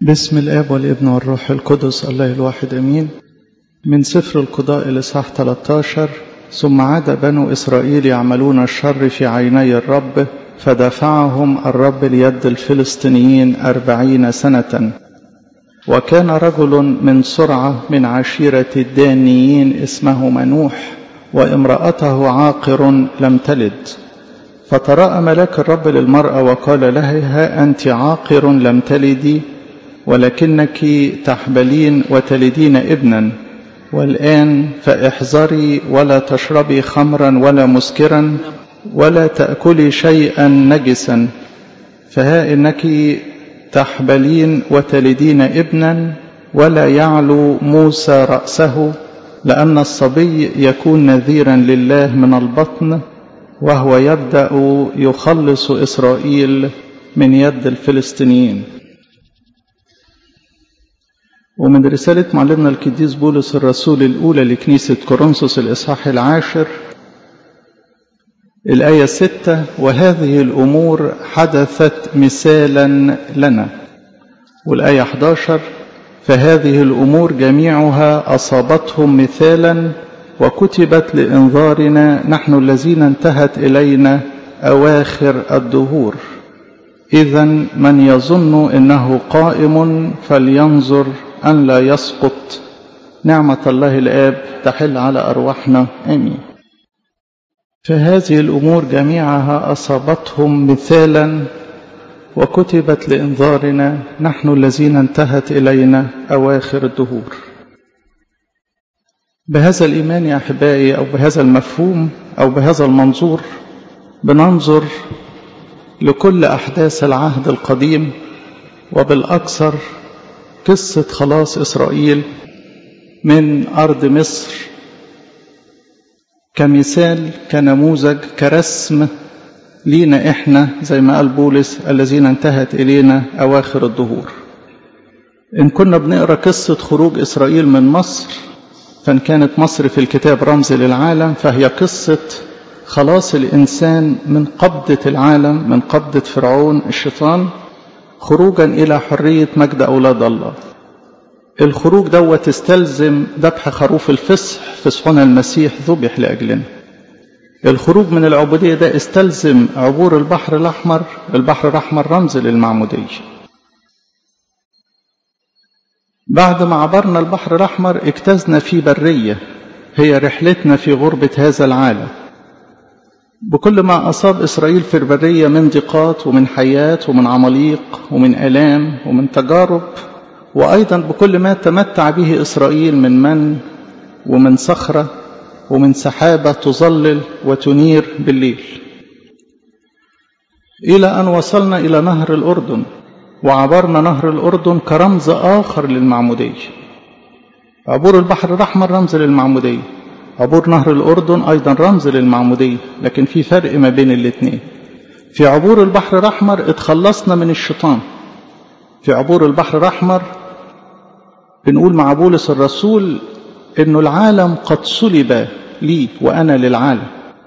بسم الاب والابن والروح القدس الله الواحد امين من سفر القضاء الاصحاح 13 ثم عاد بنو اسرائيل يعملون الشر في عيني الرب فدفعهم الرب ليد الفلسطينيين أربعين سنة وكان رجل من سرعة من عشيرة الدانيين اسمه منوح وامرأته عاقر لم تلد فتراءى ملاك الرب للمرأة وقال لها ها أنت عاقر لم تلدي ولكنك تحبلين وتلدين ابنا والآن فاحذري ولا تشربي خمرا ولا مسكرا ولا تأكلي شيئا نجسا فها إنك تحبلين وتلدين ابنا ولا يعلو موسى رأسه لأن الصبي يكون نذيرا لله من البطن وهو يبدأ يخلص إسرائيل من يد الفلسطينيين ومن رسالة معلمنا القديس بولس الرسول الأولى لكنيسة كورنثوس الإصحاح العاشر الآية ستة وهذه الأمور حدثت مثالا لنا والآية 11 فهذه الأمور جميعها أصابتهم مثالا وكتبت لإنذارنا نحن الذين انتهت إلينا أواخر الدهور إذا من يظن أنه قائم فلينظر أن لا يسقط نعمة الله الآب تحل على أرواحنا آمين فهذه الأمور جميعها أصابتهم مثالا وكتبت لإنذارنا نحن الذين انتهت إلينا أواخر الدهور بهذا الإيمان يا أحبائي أو بهذا المفهوم أو بهذا المنظور بننظر لكل أحداث العهد القديم وبالأكثر قصة خلاص إسرائيل من أرض مصر كمثال كنموذج كرسم لينا إحنا زي ما قال بولس الذين انتهت إلينا أواخر الدهور إن كنا بنقرأ قصة خروج إسرائيل من مصر فإن كانت مصر في الكتاب رمز للعالم فهي قصة خلاص الإنسان من قبضة العالم من قبضة فرعون الشيطان خروجا إلى حرية مجد أولاد الله الخروج دوت استلزم ذبح خروف الفصح فصحنا المسيح ذبح لأجلنا الخروج من العبودية ده استلزم عبور البحر الأحمر البحر الأحمر رمز للمعمودية بعد ما عبرنا البحر الأحمر اجتزنا في برية هي رحلتنا في غربة هذا العالم بكل ما أصاب إسرائيل في البرية من ضيقات ومن حياة ومن عماليق ومن آلام ومن تجارب وأيضا بكل ما تمتع به إسرائيل من من ومن صخرة ومن سحابة تظلل وتنير بالليل إلى أن وصلنا إلى نهر الأردن وعبرنا نهر الأردن كرمز آخر للمعمودية عبور البحر الأحمر رمز للمعمودية عبور نهر الأردن أيضا رمز للمعمودية لكن في فرق ما بين الاثنين في عبور البحر الأحمر اتخلصنا من الشيطان في عبور البحر الأحمر بنقول مع بولس الرسول إنه العالم قد صلب لي وأنا للعالم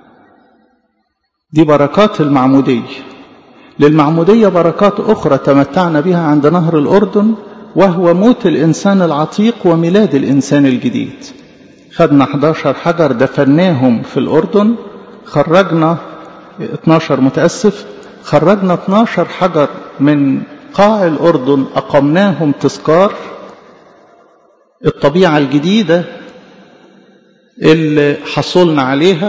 دي بركات المعمودية للمعمودية بركات أخرى تمتعنا بها عند نهر الأردن وهو موت الإنسان العتيق وميلاد الإنسان الجديد خدنا 11 حجر دفناهم في الأردن خرجنا 12 متأسف خرجنا 12 حجر من قاع الأردن أقمناهم تذكار الطبيعة الجديدة اللي حصلنا عليها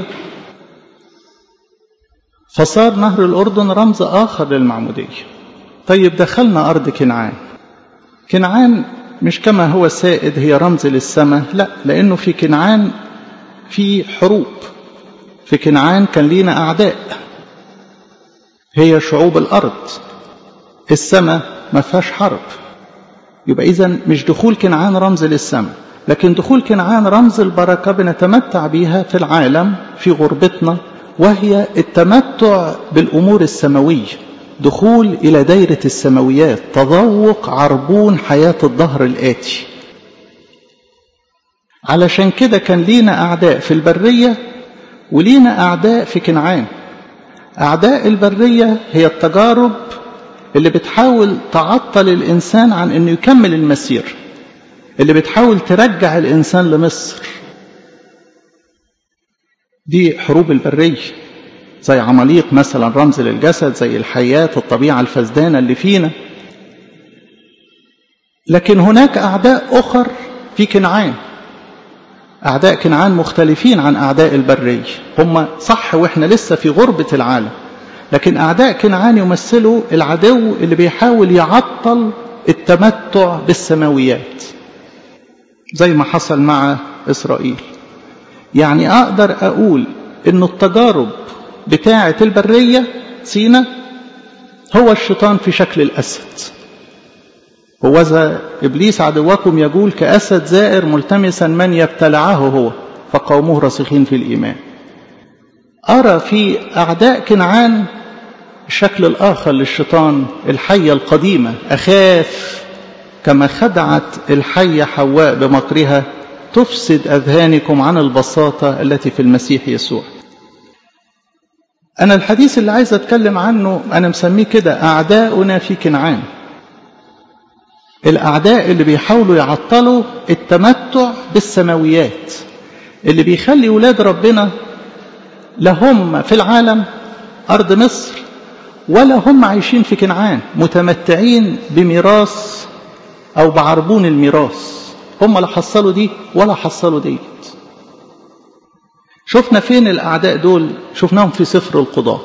فصار نهر الأردن رمز آخر للمعمودية طيب دخلنا أرض كنعان كنعان مش كما هو سائد هي رمز للسماء لا لأنه في كنعان في حروب في كنعان كان لينا أعداء هي شعوب الأرض السماء ما فيهاش حرب يبقى إذا مش دخول كنعان رمز للسماء لكن دخول كنعان رمز البركة بنتمتع بها في العالم في غربتنا وهي التمتع بالأمور السماوية دخول إلى دايرة السماويات تذوق عربون حياة الظهر الآتي علشان كده كان لينا أعداء في البرية ولينا أعداء في كنعان أعداء البرية هي التجارب اللي بتحاول تعطل الإنسان عن أنه يكمل المسير اللي بتحاول ترجع الإنسان لمصر دي حروب البرية زي عماليق مثلا رمز للجسد زي الحياة الطبيعة الفسدانة اللي فينا لكن هناك أعداء أخر في كنعان أعداء كنعان مختلفين عن أعداء البرية هم صح وإحنا لسه في غربة العالم لكن أعداء كنعان يمثلوا العدو اللي بيحاول يعطل التمتع بالسماويات زي ما حصل مع إسرائيل يعني أقدر أقول إنه التجارب بتاعة البرية سينا هو الشيطان في شكل الأسد هوذا إبليس عدوكم يقول كأسد زائر ملتمسا من يبتلعه هو فقومه راسخين في الإيمان أرى في أعداء كنعان الشكل الآخر للشيطان الحية القديمة أخاف كما خدعت الحية حواء بمكرها تفسد أذهانكم عن البساطة التي في المسيح يسوع أنا الحديث اللي عايز أتكلم عنه أنا مسميه كده أعداؤنا في كنعان الأعداء اللي بيحاولوا يعطلوا التمتع بالسماويات اللي بيخلي ولاد ربنا لا هم في العالم أرض مصر ولا هم عايشين في كنعان متمتعين بميراث أو بعربون الميراث هم لا حصلوا دي ولا حصلوا ديت شفنا فين الأعداء دول شفناهم في سفر القضاء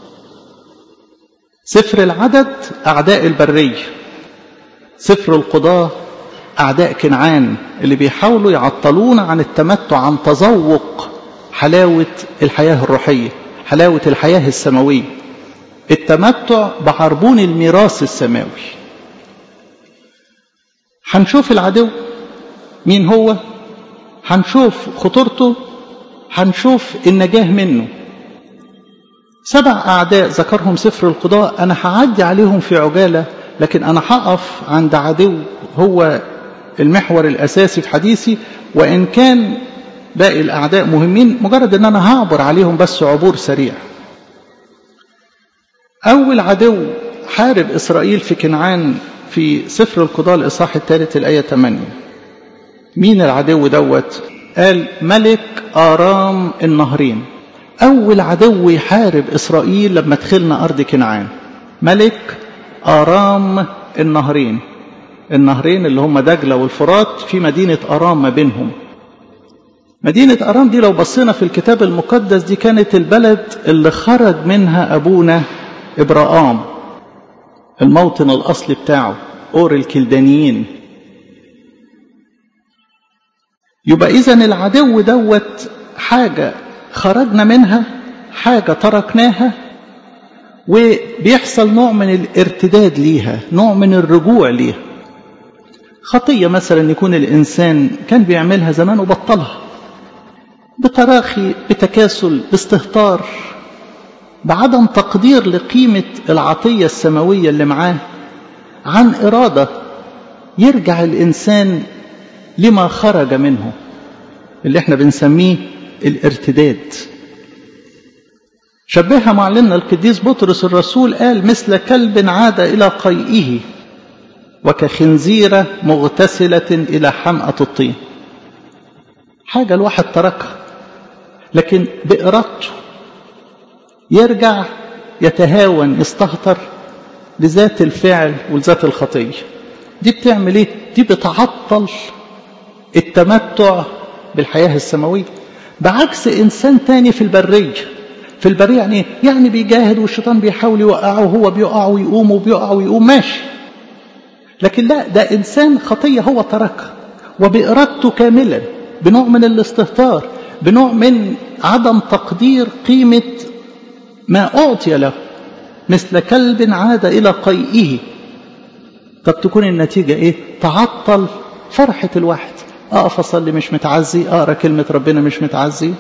سفر العدد أعداء البرية سفر القضاء أعداء كنعان اللي بيحاولوا يعطلونا عن التمتع عن تذوق حلاوة الحياة الروحية حلاوة الحياة السماوية التمتع بعربون الميراث السماوي هنشوف العدو مين هو هنشوف خطورته هنشوف النجاه منه سبع أعداء ذكرهم سفر القضاء أنا هعدي عليهم في عجالة لكن أنا هقف عند عدو هو المحور الأساسي في حديثي وإن كان باقي الأعداء مهمين مجرد أن أنا هعبر عليهم بس عبور سريع أول عدو حارب إسرائيل في كنعان في سفر القضاء الإصحاح الثالث الآية 8 مين العدو دوت قال ملك آرام النهرين أول عدو يحارب إسرائيل لما دخلنا أرض كنعان ملك آرام النهرين النهرين اللي هم دجلة والفرات في مدينة أرام ما بينهم مدينة أرام دي لو بصينا في الكتاب المقدس دي كانت البلد اللي خرج منها أبونا إبراهام الموطن الأصلي بتاعه أور الكلدانيين يبقى إذا العدو دوت حاجة خرجنا منها حاجة تركناها وبيحصل نوع من الارتداد ليها نوع من الرجوع ليها خطية مثلا يكون الإنسان كان بيعملها زمان وبطلها بتراخي بتكاسل باستهتار بعدم تقدير لقيمة العطية السماوية اللي معاه عن إرادة يرجع الإنسان لما خرج منه اللي احنا بنسميه الارتداد شبهها معلمنا القديس بطرس الرسول قال مثل كلب عاد إلى قيئه وكخنزيرة مغتسلة إلى حمأة الطين حاجة الواحد تركها لكن بإرادته يرجع يتهاون يستهتر لذات الفعل ولذات الخطية دي بتعمل ايه دي بتعطل التمتع بالحياة السماوية بعكس إنسان تاني في البرية في البرية يعني ايه يعني بيجاهد والشيطان بيحاول يوقعه وهو بيقع ويقوم وبيقع ويقوم ماشي لكن لا ده إنسان خطية هو تركها وبإرادته كاملا بنوع من الاستهتار بنوع من عدم تقدير قيمة ما أعطي له مثل كلب عاد إلى قيئه طب تكون النتيجة إيه تعطل فرحة الواحد أقف أصلي مش متعزي أقرأ كلمة ربنا مش متعزي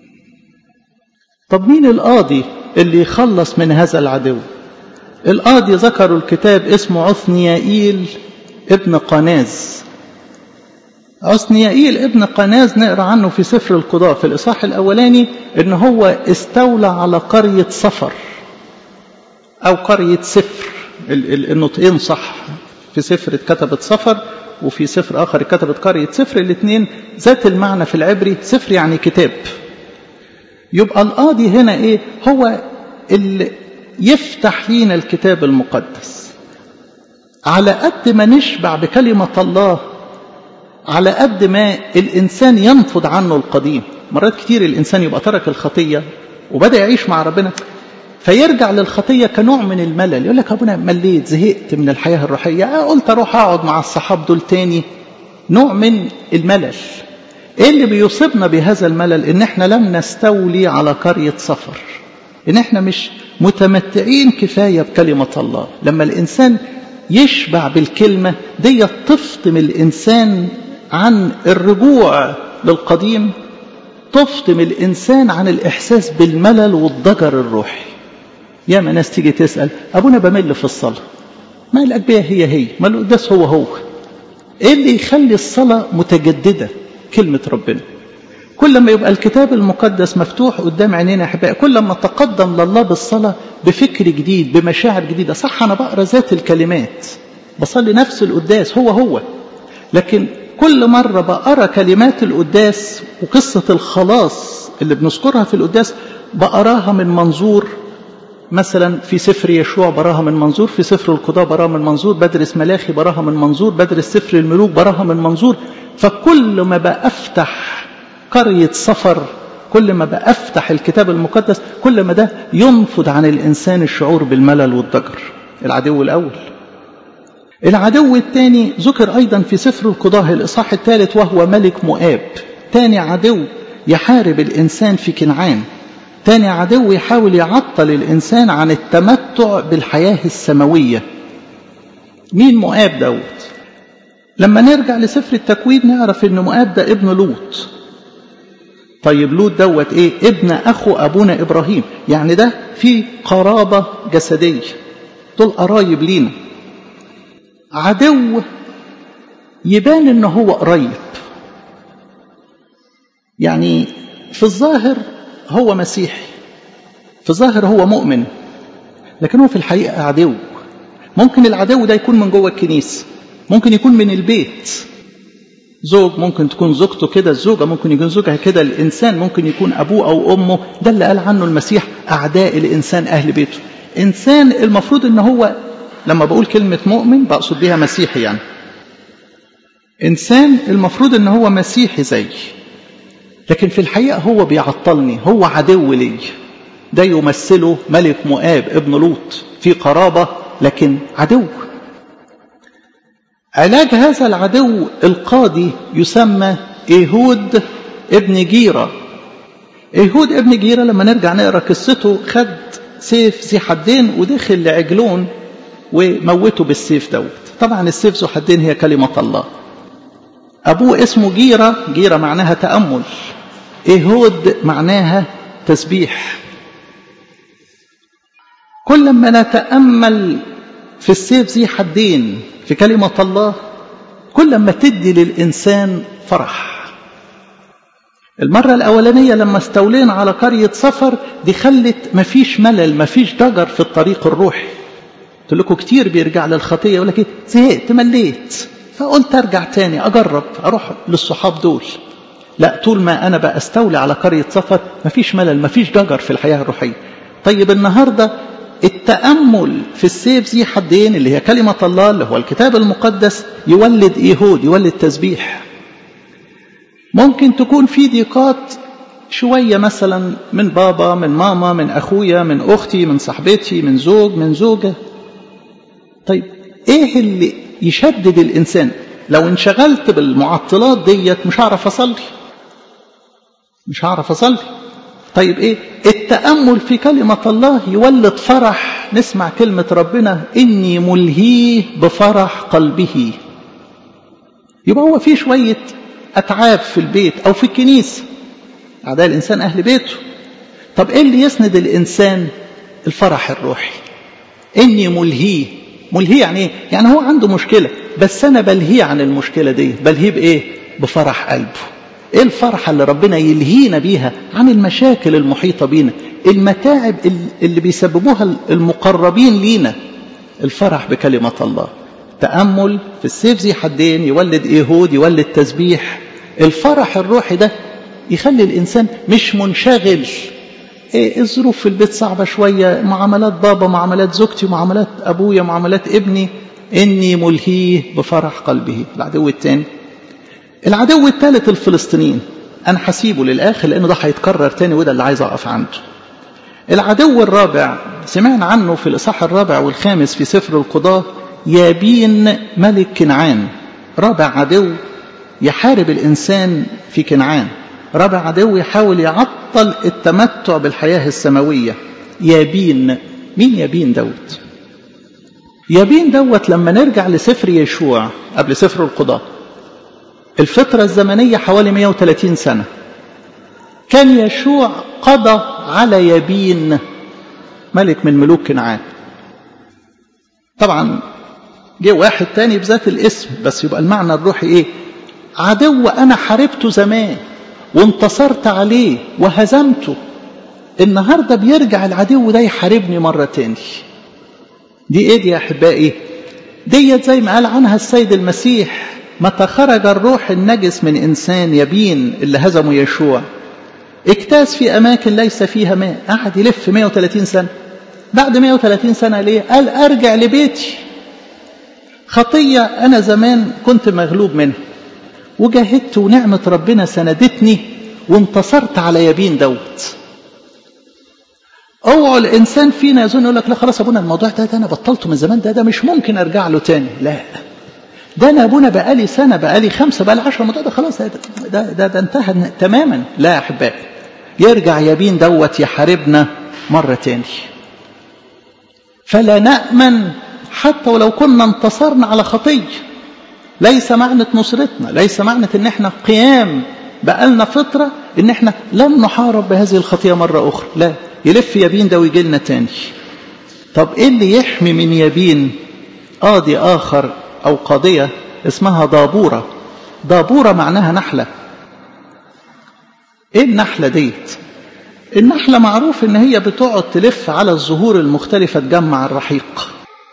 طب مين القاضي اللي يخلص من هذا العدو القاضي ذكروا الكتاب اسمه عثنيائيل ابن قناز عثنيائيل ابن قناز نقرا عنه في سفر القضاء في الاصحاح الاولاني ان هو استولى على قريه صفر او قريه سفر النطقين صح في سفر اتكتبت سفر وفي سفر آخر اتكتبت قرية سفر الاثنين ذات المعنى في العبري سفر يعني كتاب يبقى القاضي هنا ايه هو اللي يفتح لينا الكتاب المقدس على قد ما نشبع بكلمة الله على قد ما الإنسان ينفض عنه القديم مرات كتير الإنسان يبقى ترك الخطية وبدأ يعيش مع ربنا فيرجع للخطية كنوع من الملل يقول لك أبونا مليت زهقت من الحياة الروحية قلت أروح أقعد مع الصحاب دول تاني نوع من الملل إيه اللي بيصيبنا بهذا الملل إن إحنا لم نستولي على قرية سفر إن إحنا مش متمتعين كفاية بكلمة الله لما الإنسان يشبع بالكلمة دي تفطم الإنسان عن الرجوع للقديم تفطم الإنسان عن الإحساس بالملل والضجر الروحي ياما ناس تيجي تسأل أبونا بمل في الصلاة ما الأجبية هي هي ما القداس هو هو إيه اللي يخلي الصلاة متجددة كلمة ربنا كل ما يبقى الكتاب المقدس مفتوح قدام عينينا يا احبائي كل ما نتقدم لله بالصلاه بفكر جديد بمشاعر جديده صح انا بقرا ذات الكلمات بصلي نفس القداس هو هو لكن كل مره بقرا كلمات القداس وقصه الخلاص اللي بنذكرها في القداس بقراها من منظور مثلا في سفر يشوع براها من منظور في سفر القضاء براها من منظور بدرس ملاخي براها من منظور بدرس سفر الملوك براها من منظور فكل ما بأفتح قرية سفر كل ما بأفتح الكتاب المقدس كل ما ده ينفض عن الإنسان الشعور بالملل والضجر العدو الأول العدو الثاني ذكر أيضا في سفر القضاء الإصحاح الثالث وهو ملك مؤاب ثاني عدو يحارب الإنسان في كنعان ثاني عدو يحاول يعطل الإنسان عن التمتع بالحياة السماوية مين مؤاب دوت لما نرجع لسفر التكوين نعرف ان مؤاب ده ابن لوط طيب لوط دوت ايه ابن اخو ابونا ابراهيم يعني ده في قرابة جسدية دول قرايب لينا عدو يبان ان هو قريب يعني في الظاهر هو مسيحي في الظاهر هو مؤمن لكن هو في الحقيقة عدو ممكن العدو ده يكون من جوه الكنيسة ممكن يكون من البيت زوج ممكن تكون زوجته كده الزوجة ممكن يكون زوجها كده الإنسان ممكن يكون أبوه أو أمه ده اللي قال عنه المسيح أعداء الإنسان أهل بيته إنسان المفروض إن هو لما بقول كلمة مؤمن بقصد بيها مسيحي يعني إنسان المفروض إن هو مسيحي زي لكن في الحقيقة هو بيعطلني هو عدو لي ده يمثله ملك مؤاب ابن لوط في قرابة لكن عدو علاج هذا العدو القاضي يسمى إيهود ابن جيرة إيهود ابن جيرة لما نرجع نقرأ قصته خد سيف ذي حدين ودخل لعجلون وموته بالسيف دوت طبعا السيف ذو حدين هي كلمة الله أبوه اسمه جيرة جيرة معناها تأمل إيهود معناها تسبيح كل ما نتأمل في السيف ذي حدين في كلمة الله كل ما تدي للإنسان فرح المرة الأولانية لما استولينا على قرية سفر دي خلت مفيش ملل مفيش ضجر في الطريق الروحي قلت لكم كتير بيرجع للخطية يقول لك ايه زهقت مليت فقلت ارجع تاني اجرب اروح للصحاب دول لا طول ما انا بقى استولي على قرية سفر مفيش ملل مفيش ضجر في الحياة الروحية طيب النهاردة التأمل في السيف ذي حدين اللي هي كلمة الله اللي هو الكتاب المقدس يولد إيهود يولد تسبيح ممكن تكون في ضيقات شوية مثلا من بابا من ماما من أخويا من أختي من صاحبتي من زوج من زوجة طيب إيه اللي يشدد الإنسان لو انشغلت بالمعطلات ديت مش هعرف أصلي مش هعرف أصلي طيب ايه التأمل في كلمة الله يولد فرح نسمع كلمة ربنا إني ملهيه بفرح قلبه يبقى هو في شوية أتعاب في البيت أو في الكنيسة أعداء الإنسان أهل بيته طب إيه اللي يسند الإنسان الفرح الروحي إني ملهيه ملهيه يعني إيه يعني هو عنده مشكلة بس أنا بلهيه عن المشكلة دي بلهيه بإيه بفرح قلبه ايه الفرحة اللي ربنا يلهينا بيها عن المشاكل المحيطة بينا المتاعب اللي بيسببوها المقربين لينا الفرح بكلمة الله تأمل في السيف ذي حدين يولد إيهود يولد تسبيح الفرح الروحي ده يخلي الإنسان مش منشغل إيه الظروف في البيت صعبة شوية معاملات بابا معاملات زوجتي معاملات أبويا معاملات ابني إني ملهيه بفرح قلبه العدو الثاني العدو الثالث الفلسطينيين أنا هسيبه للآخر لأنه ده هيتكرر تاني وده اللي عايز أقف عنده العدو الرابع سمعنا عنه في الإصحاح الرابع والخامس في سفر القضاة يابين ملك كنعان رابع عدو يحارب الإنسان في كنعان رابع عدو يحاول يعطل التمتع بالحياة السماوية يابين مين يابين دوت يابين دوت لما نرجع لسفر يشوع قبل سفر القضاء الفترة الزمنية حوالي 130 سنة كان يشوع قضى على يابين ملك من ملوك كنعان طبعا جه واحد تاني بذات الاسم بس يبقى المعنى الروحي ايه عدو انا حاربته زمان وانتصرت عليه وهزمته النهاردة بيرجع العدو ده يحاربني مرة تاني دي ايه دي يا احبائي ديت زي ما قال عنها السيد المسيح متى خرج الروح النجس من انسان يبين اللي هزمه يشوع اجتاز في اماكن ليس فيها ماء قعد يلف 130 سنه بعد 130 سنه ليه قال ارجع لبيتي خطيه انا زمان كنت مغلوب منها وجاهدت ونعمه ربنا سندتني وانتصرت على يبين دوت اوعوا الانسان فينا يظن يقول لك لا خلاص ابونا الموضوع ده, ده انا بطلته من زمان ده ده مش ممكن ارجع له تاني لا ده انا ابونا بقالي سنه بقالي خمسه بقالي عشرة الموضوع ده خلاص ده ده, ده, ده انتهى تماما لا يا احبائي يرجع يبين دوت يحاربنا مره تاني فلا نامن حتى ولو كنا انتصرنا على خطيه ليس معنى نصرتنا ليس معنى ان احنا قيام بقالنا فتره ان احنا لن نحارب بهذه الخطيه مره اخرى لا يلف يبين ده ويجي لنا تاني طب ايه اللي يحمي من يبين قاضي اخر او قاضيه اسمها دابوره دابوره معناها نحله ايه النحله ديت النحله معروف ان هي بتقعد تلف على الزهور المختلفه تجمع الرحيق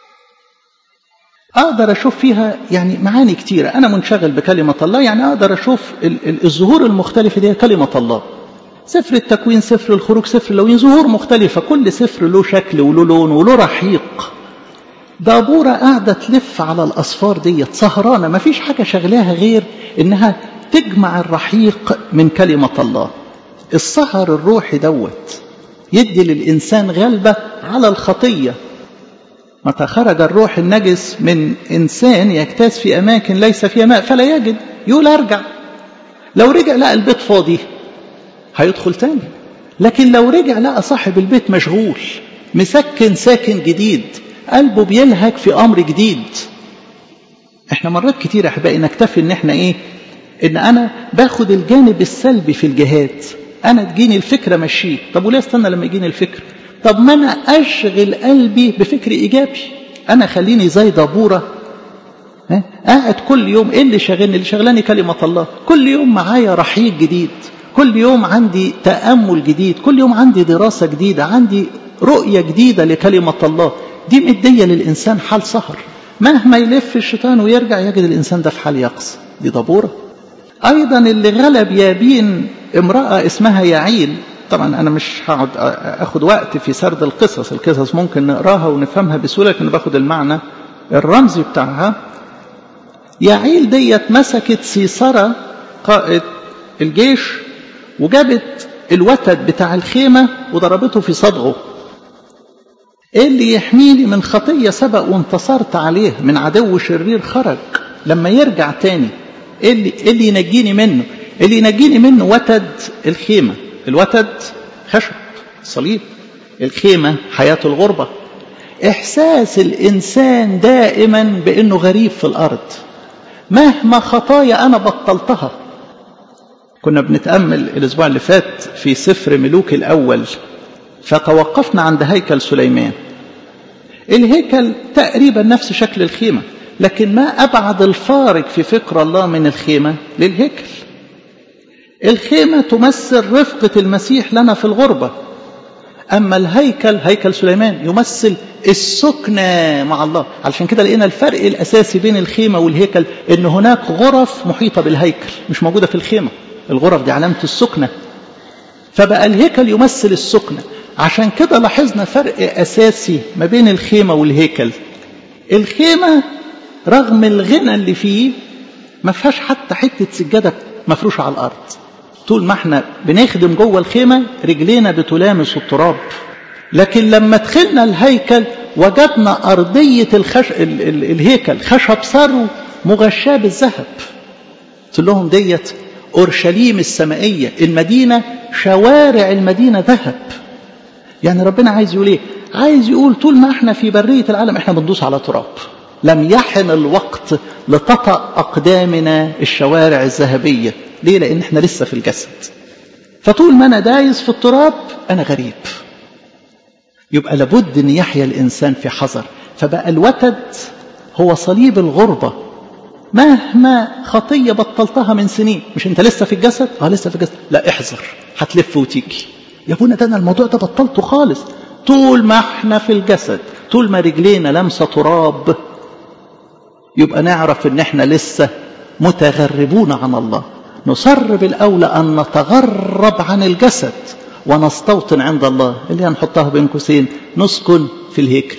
اقدر اشوف فيها يعني معاني كتيره انا منشغل بكلمه الله يعني اقدر اشوف الزهور المختلفه دي كلمه الله سفر التكوين سفر الخروج سفر اللوين زهور مختلفة كل سفر له شكل وله لون وله رحيق دابورة قاعدة تلف على الأصفار دي سهرانة ما فيش حاجة شغلاها غير إنها تجمع الرحيق من كلمة الله السهر الروحي دوت يدي للإنسان غلبة على الخطية متى خرج الروح النجس من إنسان يجتاز في أماكن ليس فيها ماء فلا يجد يقول أرجع لو رجع لقى البيت فاضي هيدخل تاني لكن لو رجع لقى صاحب البيت مشغول مسكن ساكن جديد قلبه بيلهج في امر جديد احنا مرات كتير احبائي نكتفي ان احنا ايه ان انا باخد الجانب السلبي في الجهاد انا تجيني الفكره مشيه طب وليه استنى لما يجيني الفكر طب ما انا اشغل قلبي بفكر ايجابي انا خليني زي دبوره قاعد كل يوم ايه اللي شاغلني اللي شغلاني كلمه الله كل يوم معايا رحيق جديد كل يوم عندي تأمل جديد كل يوم عندي دراسة جديدة عندي رؤية جديدة لكلمة الله دي مدية للإنسان حال سهر مهما يلف الشيطان ويرجع يجد الإنسان ده في حال يقص دي دبورة أيضا اللي غلب يابين امرأة اسمها يعيل طبعا أنا مش هقعد أخد وقت في سرد القصص القصص ممكن نقراها ونفهمها بسهولة لكن باخد المعنى الرمزي بتاعها يعيل ديت مسكت سيسرة قائد الجيش وجابت الوتد بتاع الخيمة وضربته في صدغه ايه اللي يحميني من خطية سبق وانتصرت عليه من عدو شرير خرج لما يرجع تاني ايه اللي, إيه اللي ينجيني منه اللي ينجيني منه وتد الخيمة الوتد خشب صليب الخيمة حياة الغربة إحساس الإنسان دائما بأنه غريب في الأرض مهما خطايا أنا بطلتها كنا بنتأمل الأسبوع اللي فات في سفر ملوك الأول فتوقفنا عند هيكل سليمان الهيكل تقريبا نفس شكل الخيمة لكن ما أبعد الفارق في فكر الله من الخيمة للهيكل الخيمة تمثل رفقة المسيح لنا في الغربة أما الهيكل هيكل سليمان يمثل السكنة مع الله علشان كده لقينا الفرق الأساسي بين الخيمة والهيكل إن هناك غرف محيطة بالهيكل مش موجودة في الخيمة الغرف دي علامة السكنة فبقى الهيكل يمثل السكنة عشان كده لاحظنا فرق أساسي ما بين الخيمة والهيكل الخيمة رغم الغنى اللي فيه ما فيهاش حتى حتة سجادة مفروشة على الأرض طول ما احنا بنخدم جوه الخيمة رجلينا بتلامس التراب لكن لما دخلنا الهيكل وجدنا أرضية الخش... ال... ال... الهيكل خشب ثرو مغشاة بالذهب قلت لهم ديت أورشليم السمائية المدينة شوارع المدينة ذهب يعني ربنا عايز يقول ايه عايز يقول طول ما احنا في برية العالم احنا بندوس على تراب لم يحن الوقت لتطأ أقدامنا الشوارع الذهبية ليه لأن احنا لسه في الجسد فطول ما أنا دايس في التراب أنا غريب يبقى لابد أن يحيا الإنسان في حذر فبقى الوتد هو صليب الغربة مهما خطية بطلتها من سنين مش انت لسه في الجسد اه لسه في الجسد لا احذر هتلف وتيجي يا ابونا ده انا الموضوع ده بطلته خالص طول ما احنا في الجسد طول ما رجلينا لمسة تراب يبقى نعرف ان احنا لسه متغربون عن الله نصر بالاولى ان نتغرب عن الجسد ونستوطن عند الله اللي هنحطها بين قوسين نسكن في الهيكل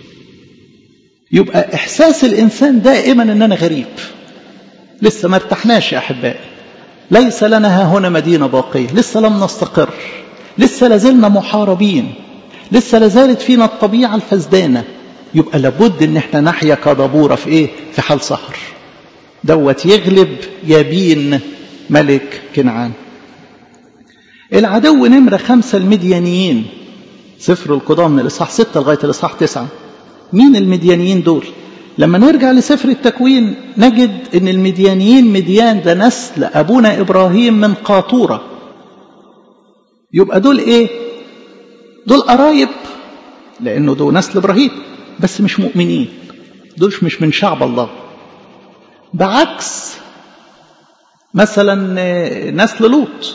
يبقى احساس الانسان دائما ان انا غريب لسه ما ارتحناش يا احبائي ليس لنا ها هنا مدينه باقيه لسه لم نستقر لسه لازلنا محاربين لسه لازالت فينا الطبيعه الفسدانه يبقى لابد ان احنا نحيا كدبوره في ايه في حال سهر دوت يغلب يابين ملك كنعان العدو نمرة خمسة المديانيين سفر القضاء من الإصحاح ستة لغاية الإصحاح تسعة مين المديانيين دول لما نرجع لسفر التكوين نجد ان المديانيين مديان ده نسل ابونا ابراهيم من قاطوره يبقى دول ايه دول قرايب لانه دول نسل ابراهيم بس مش مؤمنين دول مش من شعب الله بعكس مثلا نسل لوط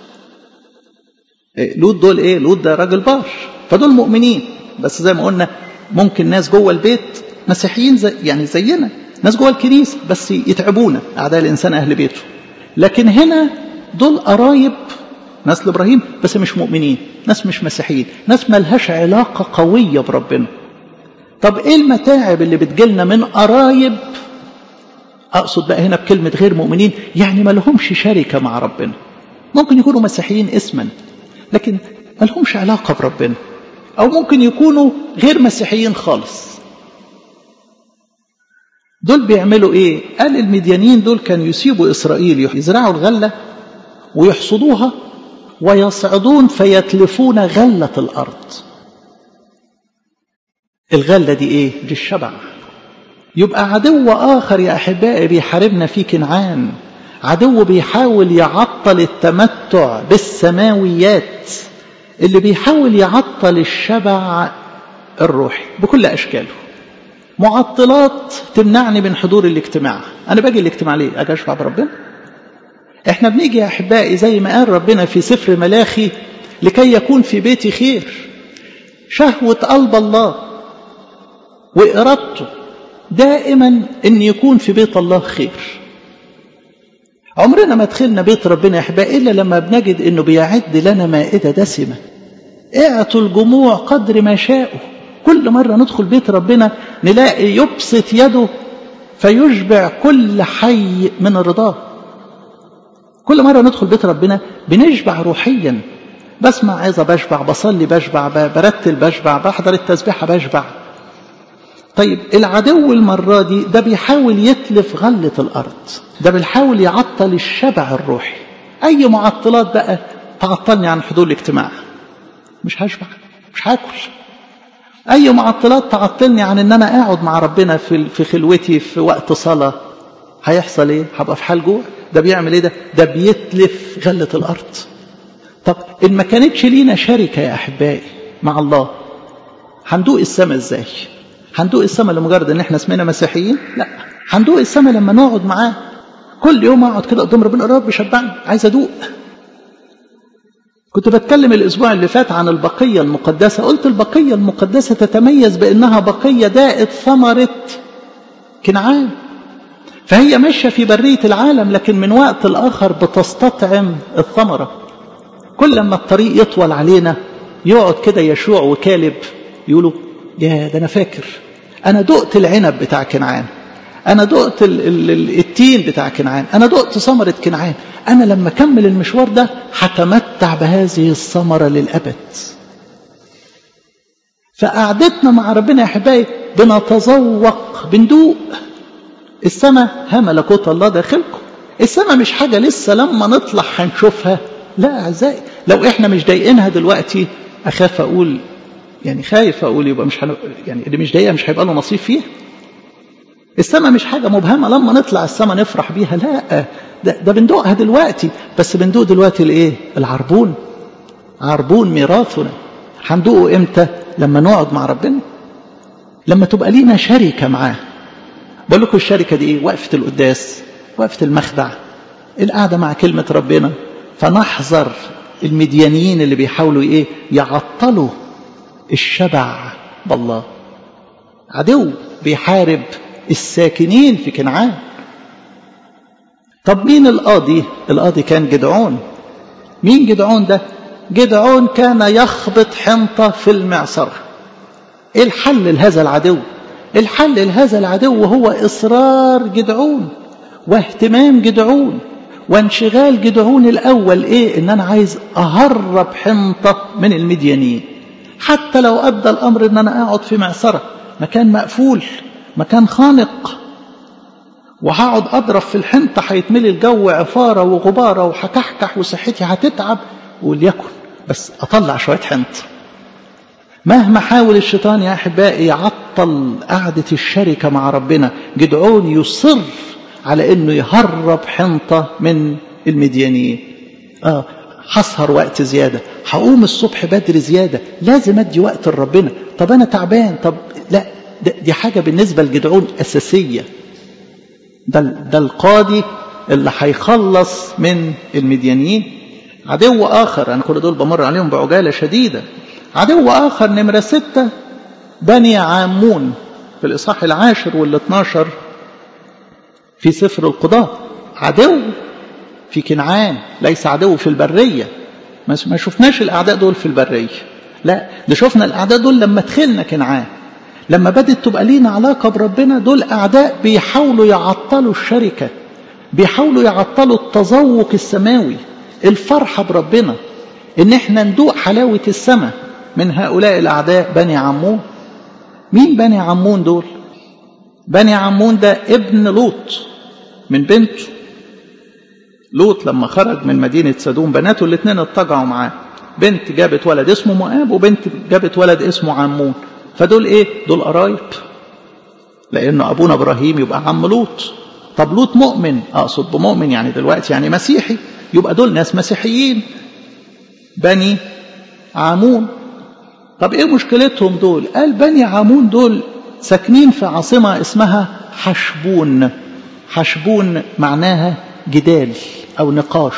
لوط دول ايه لوط ده راجل بار فدول مؤمنين بس زي ما قلنا ممكن ناس جوه البيت مسيحيين زي يعني زينا ناس جوه الكنيسه بس يتعبونا اعداء الانسان اهل بيته لكن هنا دول قرايب نسل ابراهيم بس مش مؤمنين ناس مش مسيحيين ناس ملهاش علاقه قويه بربنا طب ايه المتاعب اللي بتجيلنا من قرايب اقصد بقى هنا بكلمه غير مؤمنين يعني ما لهمش شركه مع ربنا ممكن يكونوا مسيحيين اسما لكن ما لهمش علاقه بربنا او ممكن يكونوا غير مسيحيين خالص دول بيعملوا ايه قال المديانين دول كانوا يسيبوا اسرائيل يزرعوا الغله ويحصدوها ويصعدون فيتلفون غله الارض الغله دي ايه دي الشبع يبقى عدو اخر يا احبائي بيحاربنا في كنعان عدو بيحاول يعطل التمتع بالسماويات اللي بيحاول يعطل الشبع الروحي بكل اشكاله معطلات تمنعني من حضور الاجتماع انا باجي الاجتماع ليه اجي اشبع بربنا احنا بنيجي يا احبائي زي ما قال ربنا في سفر ملاخي لكي يكون في بيتي خير شهوة قلب الله وإرادته دائما ان يكون في بيت الله خير عمرنا ما دخلنا بيت ربنا يا احبائي الا لما بنجد انه بيعد لنا مائده دسمه اعطوا الجموع قدر ما شاءوا كل مره ندخل بيت ربنا نلاقي يبسط يده فيشبع كل حي من الرضا كل مره ندخل بيت ربنا بنشبع روحيا بسمع عظه بشبع بصلي بشبع برتل بشبع بحضر التسبيحه بشبع طيب العدو المرة دي ده بيحاول يتلف غلة الأرض ده بيحاول يعطل الشبع الروحي أي معطلات بقى تعطلني عن حضور الاجتماع مش هشبع مش هاكل أي معطلات تعطلني عن إن أنا أقعد مع ربنا في في خلوتي في وقت صلاة هيحصل إيه؟ هبقى في حال جوع ده بيعمل إيه ده؟ ده بيتلف غلة الأرض طب إن ما كانتش لينا شركة يا أحبائي مع الله هندوق السماء إزاي؟ هندوق السماء لمجرد ان احنا اسمنا مسيحيين لا هندوق السماء لما نقعد معاه كل يوم اقعد كده قدام ربنا رب شبعني عايز ادوق كنت بتكلم الأسبوع اللي فات عن البقية المقدسة قلت البقية المقدسة تتميز بأنها بقية دائت ثمرة كنعان فهي ماشية في برية العالم لكن من وقت الآخر بتستطعم الثمرة كل لما الطريق يطول علينا يقعد كده يشوع وكالب يقولوا يا ده أنا فاكر أنا دقت العنب بتاع كنعان أنا دقت التين بتاع كنعان أنا دقت ثمرة كنعان أنا لما أكمل المشوار ده هتمتع بهذه الثمرة للأبد فقعدتنا مع ربنا يا أحبائي بنتذوق بندوق السماء ها ملكوت الله داخلكم السماء مش حاجة لسه لما نطلع هنشوفها لا أعزائي لو إحنا مش ضايقينها دلوقتي أخاف أقول يعني خايف أقول يبقى مش حن... يعني اللي مش ضايقها مش هيبقى له نصيب فيها السماء مش حاجة مبهمة لما نطلع السماء نفرح بيها لا ده, ده بندوقها دلوقتي بس بندوق دلوقتي الايه العربون عربون ميراثنا هندوقه امتى لما نقعد مع ربنا لما تبقى لينا شركة معاه بقول لكم الشركة دي ايه وقفة القداس وقفة المخدع القعدة مع كلمة ربنا فنحذر المديانيين اللي بيحاولوا ايه يعطلوا الشبع بالله عدو بيحارب الساكنين في كنعان طب مين القاضي القاضي كان جدعون مين جدعون ده جدعون كان يخبط حنطة في المعصرة ايه الحل لهذا العدو الحل لهذا العدو هو إصرار جدعون واهتمام جدعون وانشغال جدعون الأول إيه إن أنا عايز أهرب حنطة من المديانين حتى لو أدى الأمر إن أنا أقعد في معصرة مكان مقفول مكان خانق وهقعد أضرب في الحنطة هيتملي الجو عفارة وغبارة وهكحكح وصحتي هتتعب وليكن بس أطلع شوية حنطة مهما حاول الشيطان يا أحبائي يعطل قعدة الشركة مع ربنا جدعون يصر على أنه يهرب حنطة من المديانيين آه هسهر وقت زيادة هقوم الصبح بدري زيادة لازم أدي وقت لربنا طب أنا تعبان طب لا دي حاجة بالنسبة لجدعون أساسية ده, ده القاضي اللي هيخلص من المديانيين عدو آخر أنا كل دول بمر عليهم بعجالة شديدة عدو آخر نمرة ستة بني عامون في الإصحاح العاشر والاثناشر في سفر القضاء عدو في كنعان ليس عدو في البرية ما شفناش الأعداء دول في البرية لا ده شفنا الأعداء دول لما دخلنا كنعان لما بدت تبقى لينا علاقة بربنا دول أعداء بيحاولوا يعطلوا الشركة بيحاولوا يعطلوا التذوق السماوي الفرحة بربنا إن احنا ندوق حلاوة السماء من هؤلاء الأعداء بني عمون مين بني عمون دول بني عمون ده ابن لوط من بنته لوط لما خرج من مدينة سدوم بناته الاثنين اتجعوا معاه بنت جابت ولد اسمه مؤاب وبنت جابت ولد اسمه عمون فدول ايه دول قرايب لانه ابونا ابراهيم يبقى عم لوط طب لوط مؤمن اقصد بمؤمن يعني دلوقتي يعني مسيحي يبقى دول ناس مسيحيين بني عامون طب ايه مشكلتهم دول قال بني عامون دول ساكنين في عاصمة اسمها حشبون حشبون معناها جدال او نقاش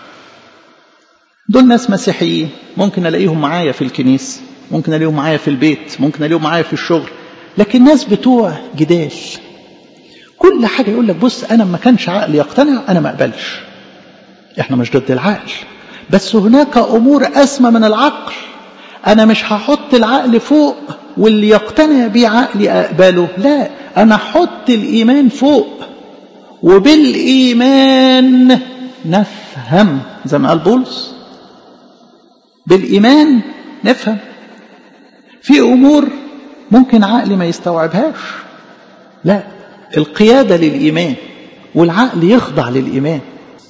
دول ناس مسيحيين ممكن الاقيهم معايا في الكنيسه ممكن الاقيهم معايا في البيت ممكن الاقيهم معايا في الشغل لكن ناس بتوع جدال كل حاجه يقول لك بص انا ما كانش عقلي يقتنع انا ما اقبلش احنا مش ضد العقل بس هناك امور اسمى من العقل انا مش هحط العقل فوق واللي يقتنع بيه عقلي اقبله لا انا احط الايمان فوق وبالايمان نفهم زي ما قال بولس بالايمان نفهم في امور ممكن عقلي ما يستوعبهاش لا القياده للايمان والعقل يخضع للايمان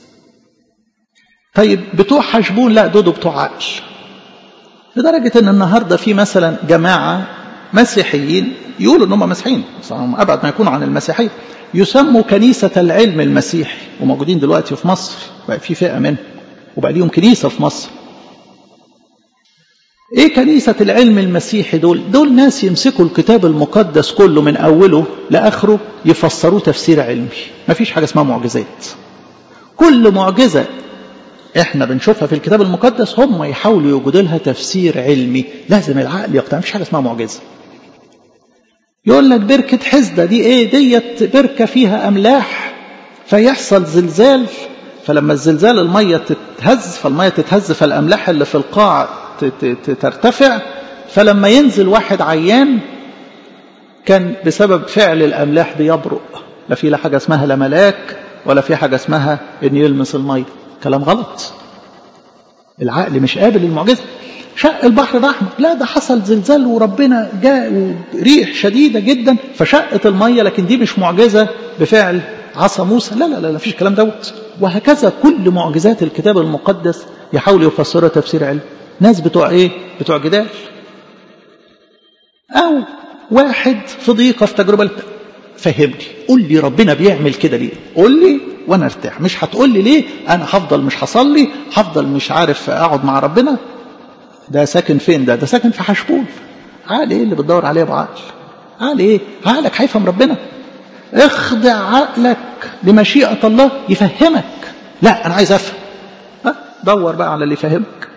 طيب بتوع حشبون لا دول بتوع عقل لدرجه ان النهارده في مثلا جماعه مسيحيين يقولوا ان هم مسيحيين ابعد ما يكونوا عن المسيحيه يسموا كنيسه العلم المسيحي وموجودين دلوقتي في مصر بقى في فئه منهم وبقى ليهم كنيسه في مصر ايه كنيسة العلم المسيحي دول دول ناس يمسكوا الكتاب المقدس كله من اوله لاخره يفسروه تفسير علمي مفيش حاجة اسمها معجزات كل معجزة احنا بنشوفها في الكتاب المقدس هم يحاولوا يوجدوا لها تفسير علمي لازم العقل يقتنع مفيش حاجه اسمها معجزه يقول لك بركه حزده دي ايه ديت بركه فيها املاح فيحصل زلزال فلما الزلزال الميه تتهز فالميه تتهز فالاملاح اللي في القاع ترتفع فلما ينزل واحد عيان كان بسبب فعل الاملاح دي يبرق لا في لا حاجه اسمها لا ملاك ولا في حاجه اسمها ان يلمس الميه كلام غلط العقل مش قابل للمعجزه شق البحر ده احمر لا ده حصل زلزال وربنا جاء ريح شديده جدا فشقت الميه لكن دي مش معجزه بفعل عصا موسى لا لا لا مفيش الكلام دوت وهكذا كل معجزات الكتاب المقدس يحاولوا يفسرها تفسير علمي ناس بتوع ايه بتوع جدال او واحد في ضيقه في تجربه فهمني قول لي ربنا بيعمل كده ليه قول لي وانا ارتاح مش هتقول لي ليه انا هفضل مش هصلي هفضل مش عارف اقعد مع ربنا ده ساكن فين ده ده ساكن في حشبول عقل ايه اللي بتدور عليه بعقل عقل ايه عقلك هيفهم ربنا اخضع عقلك لمشيئة الله يفهمك لا انا عايز افهم دور بقى على اللي يفهمك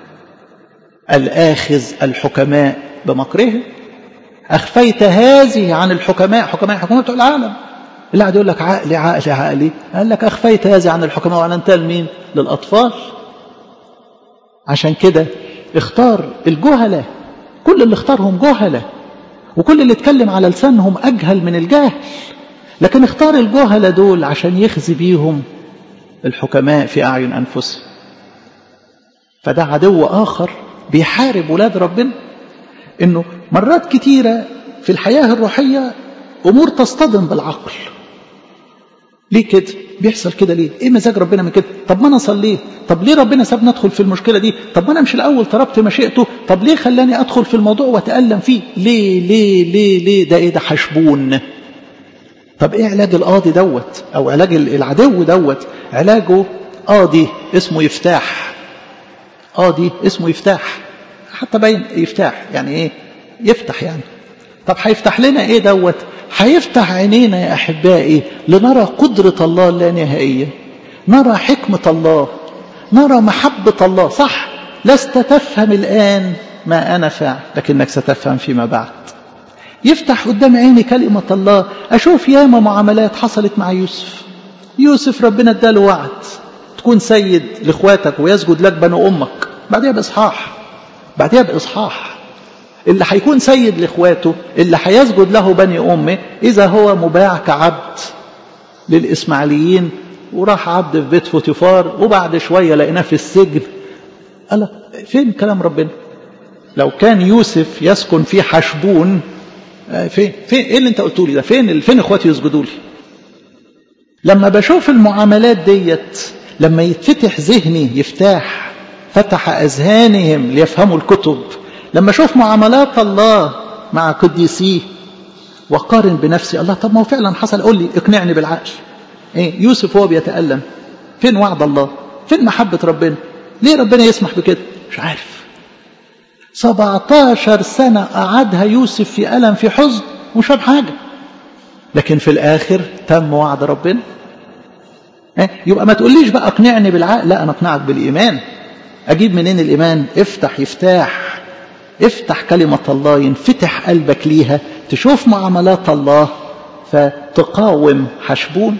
الآخذ الحكماء بمكرهم أخفيت هذه عن الحكماء حكماء حكماء بتوع العالم اللي قاعد يقول لك عقلي عقلي عقلي قال لك أخفيت هذه عن الحكماء وأعلنتها لمين؟ للأطفال عشان كده اختار الجهلة كل اللي اختارهم جهلة وكل اللي اتكلم على لسانهم أجهل من الجهل لكن اختار الجهلة دول عشان يخزي بيهم الحكماء في أعين أنفسهم فده عدو آخر بيحارب ولاد ربنا انه مرات كتيرة في الحياة الروحية امور تصطدم بالعقل ليه كده بيحصل كده ليه ايه مزاج ربنا من كده طب ما انا صليت طب ليه ربنا سابني ادخل في المشكلة دي طب ما انا مش الاول طلبت مشيئته طب ليه خلاني ادخل في الموضوع واتألم فيه ليه ليه ليه ليه ده ايه ده حشبون طب ايه علاج القاضي دوت او علاج العدو دوت علاجه قاضي اسمه يفتاح قاضي اسمه يفتاح حتى باين يفتح يعني ايه يفتح يعني طب هيفتح لنا ايه دوت هيفتح عينينا يا احبائي لنرى قدرة الله اللانهائية نرى حكمة الله نرى محبة الله صح لست تفهم الآن ما أنا فاعل لكنك ستفهم فيما بعد يفتح قدام عيني كلمة الله أشوف ياما معاملات حصلت مع يوسف يوسف ربنا اداله وعد تكون سيد لاخواتك ويسجد لك بنو امك بعدها باصحاح بعدها باصحاح اللي هيكون سيد لاخواته اللي هيسجد له بني امه اذا هو مباع كعبد للاسماعيليين وراح عبد في بيت فوتيفار وبعد شويه لقيناه في السجن قال فين كلام ربنا لو كان يوسف يسكن في حشبون فين فين ايه اللي انت قلته لي ده فين فين اخواتي يسجدوا لي لما بشوف المعاملات ديت لما يتفتح ذهني يفتاح فتح اذهانهم ليفهموا الكتب لما اشوف معاملات الله مع قديسيه وقارن بنفسي الله طب ما هو فعلا حصل قول لي اقنعني بالعقل ايه يوسف هو بيتألم فين وعد الله فين محبة ربنا ليه ربنا يسمح بكده مش عارف 17 سنة قعدها يوسف في ألم في حزن ومش فاهم حاجة لكن في الآخر تم وعد ربنا إيه؟ يبقى ما تقوليش بقى اقنعني بالعقل لا أنا اقنعك بالإيمان أجيب منين الإيمان افتح يفتاح افتح كلمة الله ينفتح قلبك ليها تشوف معاملات الله فتقاوم حشبون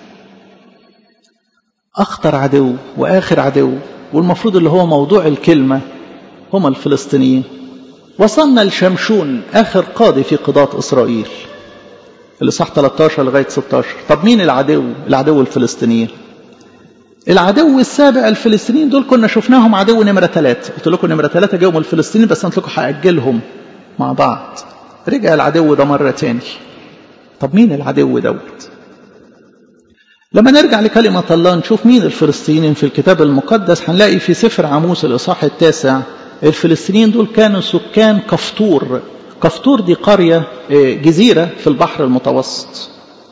أخطر عدو وآخر عدو والمفروض اللي هو موضوع الكلمة هم الفلسطينيين وصلنا لشمشون آخر قاضي في قضاة إسرائيل اللي صح 13 لغاية 16 طب مين العدو العدو الفلسطينيين العدو السابع الفلسطينيين دول كنا شفناهم عدو نمرة ثلاثة قلت لكم نمرة ثلاثة جاهم الفلسطينيين بس قلت لكم هأجلهم مع بعض رجع العدو ده مرة تاني طب مين العدو دوت لما نرجع لكلمة الله نشوف مين الفلسطينيين في الكتاب المقدس هنلاقي في سفر عموس الإصحاح التاسع الفلسطينيين دول كانوا سكان كفطور كفطور دي قرية جزيرة في البحر المتوسط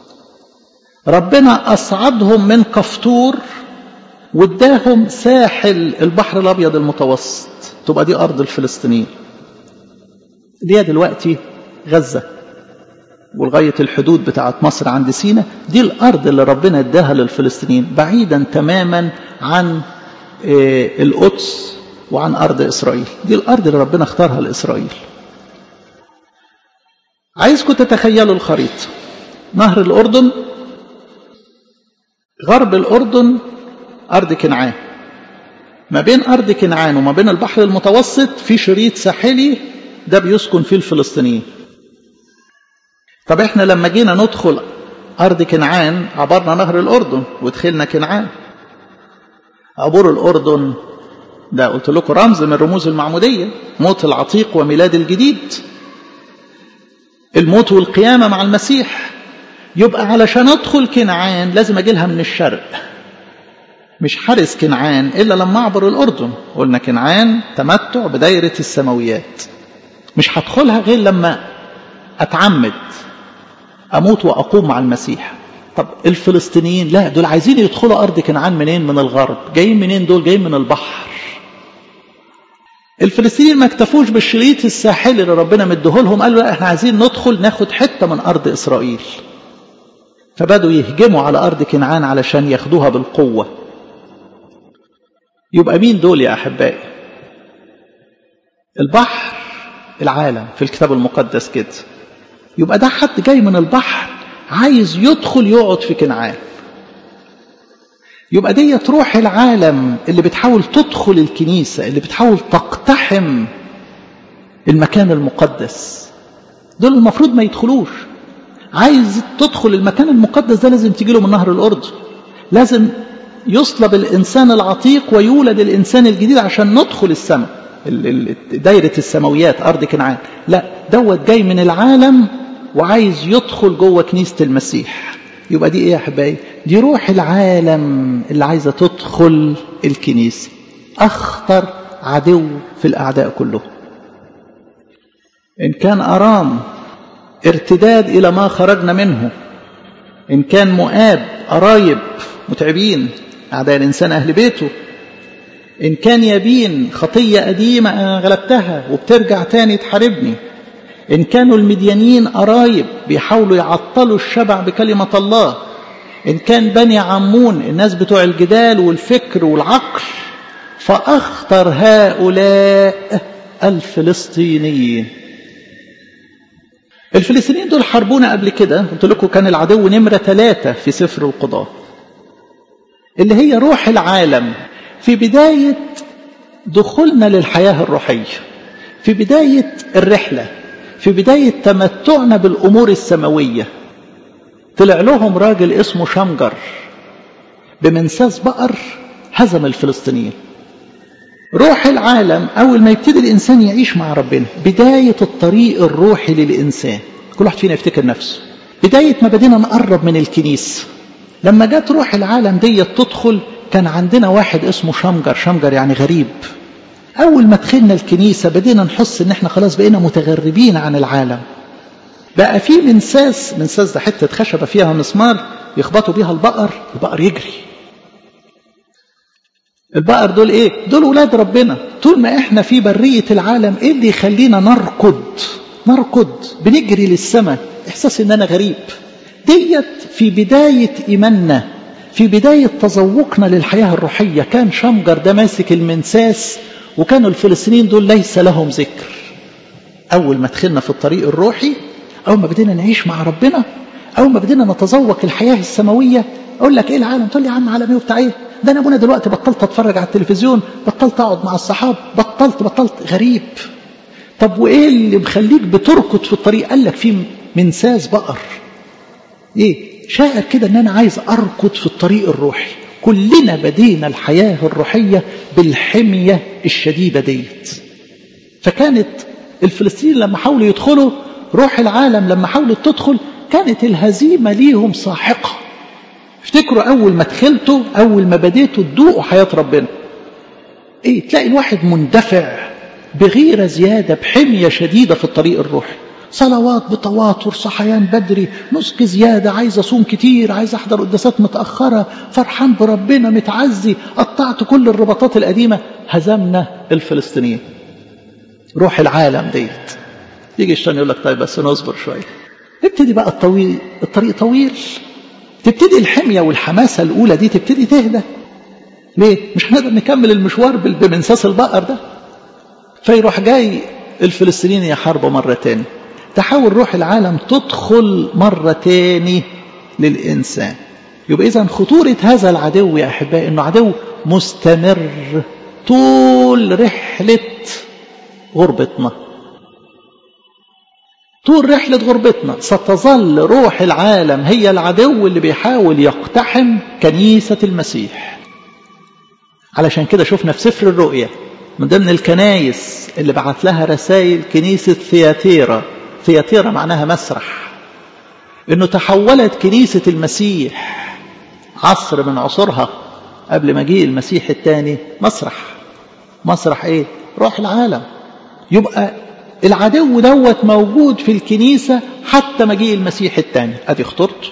ربنا أصعدهم من كفطور واداهم ساحل البحر الأبيض المتوسط تبقى دي أرض الفلسطينيين دي دلوقتي غزة ولغاية الحدود بتاعت مصر عند سينا دي الأرض اللي ربنا اداها للفلسطينيين بعيدا تماما عن القدس وعن أرض إسرائيل دي الأرض اللي ربنا اختارها لإسرائيل عايزكم تتخيلوا الخريطة نهر الأردن غرب الأردن أرض كنعان ما بين أرض كنعان وما بين البحر المتوسط في شريط ساحلي ده بيسكن فيه الفلسطينيين طب احنا لما جينا ندخل أرض كنعان عبرنا نهر الأردن ودخلنا كنعان عبور الأردن ده قلت لكم رمز من رموز المعمودية موت العتيق وميلاد الجديد الموت والقيامة مع المسيح يبقى علشان أدخل كنعان لازم أجي لها من الشرق مش حارس كنعان إلا لما أعبر الأردن قلنا كنعان تمتع بدايرة السماويات مش هدخلها غير لما أتعمد أموت وأقوم مع المسيح طب الفلسطينيين لا دول عايزين يدخلوا أرض كنعان منين من الغرب جايين منين دول جايين من البحر الفلسطينيين ما اكتفوش بالشريط الساحلي اللي ربنا مديهولهم قالوا لا احنا عايزين ندخل ناخد حته من ارض اسرائيل فبدوا يهجموا على ارض كنعان علشان ياخدوها بالقوه يبقى مين دول يا احبائي البحر العالم في الكتاب المقدس كده يبقى ده حد جاي من البحر عايز يدخل يقعد في كنعان يبقى دي روح العالم اللي بتحاول تدخل الكنيسة اللي بتحاول تقتحم المكان المقدس دول المفروض ما يدخلوش عايز تدخل المكان المقدس ده لازم تجي له من نهر الأردن لازم يصلب الإنسان العتيق ويولد الإنسان الجديد عشان ندخل السماء دايرة السماويات أرض كنعان لا دوت جاي من العالم وعايز يدخل جوه كنيسة المسيح يبقى دي ايه يا احبائي دي روح العالم اللي عايزه تدخل الكنيسه اخطر عدو في الاعداء كلهم ان كان ارام ارتداد الى ما خرجنا منه ان كان مؤاب قرايب متعبين اعداء الانسان اهل بيته ان كان يبين خطيه قديمه انا غلبتها وبترجع تاني تحاربني إن كانوا المديانيين قرايب بيحاولوا يعطلوا الشبع بكلمة الله إن كان بني عمون الناس بتوع الجدال والفكر والعقل فأخطر هؤلاء الفلسطينيين الفلسطينيين دول حاربونا قبل كده قلت لكم كان العدو نمرة ثلاثة في سفر القضاء اللي هي روح العالم في بداية دخولنا للحياة الروحية في بداية الرحلة في بداية تمتعنا بالأمور السماوية طلع لهم راجل اسمه شمجر بمنساس بقر هزم الفلسطينيين روح العالم أول ما يبتدي الإنسان يعيش مع ربنا بداية الطريق الروحي للإنسان كل واحد فينا يفتكر نفسه بداية ما بدينا نقرب من الكنيسة لما جت روح العالم دي تدخل كان عندنا واحد اسمه شمجر شمجر يعني غريب أول ما دخلنا الكنيسة بدينا نحس إن إحنا خلاص بقينا متغربين عن العالم بقى في منساس منساس ده حتة خشبة فيها مسمار يخبطوا بيها البقر البقر يجري البقر دول ايه دول ولاد ربنا طول ما احنا في برية العالم ايه اللي يخلينا نركض نركض بنجري للسماء احساس ان انا غريب ديت في بداية ايماننا في بداية تذوقنا للحياة الروحية كان شمجر ده ماسك المنساس وكانوا الفلسطينيين دول ليس لهم ذكر أول ما دخلنا في الطريق الروحي أول ما بدينا نعيش مع ربنا أول ما بدينا نتذوق الحياة السماوية أقول لك إيه العالم تقول لي يا عم عالم إيه وبتاع إيه ده أنا أبونا دلوقتي بطلت أتفرج على التلفزيون بطلت أقعد مع الصحاب بطلت بطلت غريب طب وإيه اللي مخليك بتركض في الطريق قال لك في منساس بقر إيه شاعر كده إن أنا عايز أركض في الطريق الروحي كلنا بدينا الحياة الروحية بالحمية الشديدة ديت فكانت الفلسطينيين لما حاولوا يدخلوا روح العالم لما حاولت تدخل كانت الهزيمة ليهم ساحقة افتكروا أول ما دخلتوا أول ما بديتوا تدوقوا حياة ربنا ايه تلاقي الواحد مندفع بغيرة زيادة بحمية شديدة في الطريق الروحي صلوات بتواتر صحيان بدري نسك زيادة عايز أصوم كتير عايز أحضر قداسات متأخرة فرحان بربنا متعزي قطعت كل الرباطات القديمة هزمنا الفلسطينيين روح العالم ديت يجي الشيطان يقول لك طيب بس نصبر شوية ابتدي بقى الطويل الطريق طويل تبتدي الحمية والحماسة الأولى دي تبتدي تهدى ليه مش هنقدر نكمل المشوار بمنساس البقر ده فيروح جاي الفلسطينيين يحاربوا مرة تاني تحاول روح العالم تدخل مرة تاني للإنسان يبقى إذا خطورة هذا العدو يا أحبائي إنه عدو مستمر طول رحلة غربتنا طول رحلة غربتنا ستظل روح العالم هي العدو اللي بيحاول يقتحم كنيسة المسيح علشان كده شفنا في سفر الرؤيا من ضمن الكنايس اللي بعت لها رسائل كنيسة ثياتيرا ثياتيرا معناها مسرح انه تحولت كنيسة المسيح عصر من عصورها قبل مجيء المسيح الثاني مسرح مسرح ايه روح العالم يبقى العدو دوت موجود في الكنيسة حتى مجيء المسيح الثاني ادي خطورته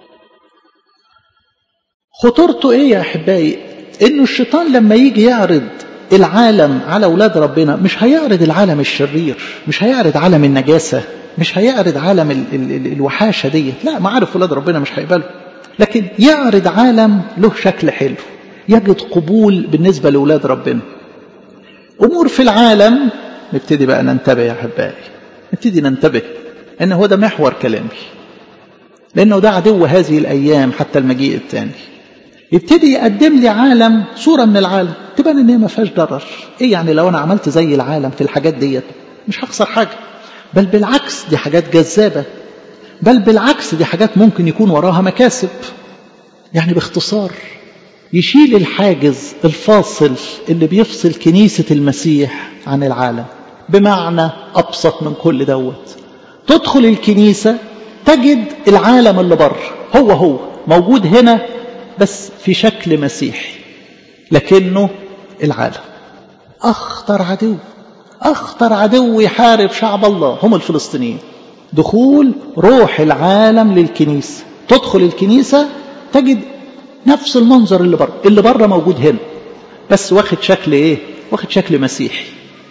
خطورته ايه يا احبائي انه الشيطان لما يجي يعرض العالم على اولاد ربنا مش هيعرض العالم الشرير مش هيعرض عالم النجاسة مش هيعرض عالم ال ال ال الوحاشة ديت لا ما عارف اولاد ربنا مش هيقبله لكن يعرض عالم له شكل حلو يجد قبول بالنسبة لأولاد ربنا أمور في العالم نبتدي بقى ننتبه يا أحبائي نبتدي ننتبه إن هو ده محور كلامي لأنه ده عدو هذه الأيام حتى المجيء الثاني يبتدي يقدم لي عالم صورة من العالم تبان إن هي ما فيهاش ضرر إيه يعني لو أنا عملت زي العالم في الحاجات ديت مش هخسر حاجة بل بالعكس دي حاجات جذابة بل بالعكس دي حاجات ممكن يكون وراها مكاسب يعني باختصار يشيل الحاجز الفاصل اللي بيفصل كنيسة المسيح عن العالم بمعنى أبسط من كل دوت تدخل الكنيسة تجد العالم اللي بره هو هو موجود هنا بس في شكل مسيحي لكنه العالم أخطر عدو أخطر عدو يحارب شعب الله هم الفلسطينيين دخول روح العالم للكنيسة تدخل الكنيسة تجد نفس المنظر اللي بره اللي بره موجود هنا بس واخد شكل ايه واخد شكل مسيحي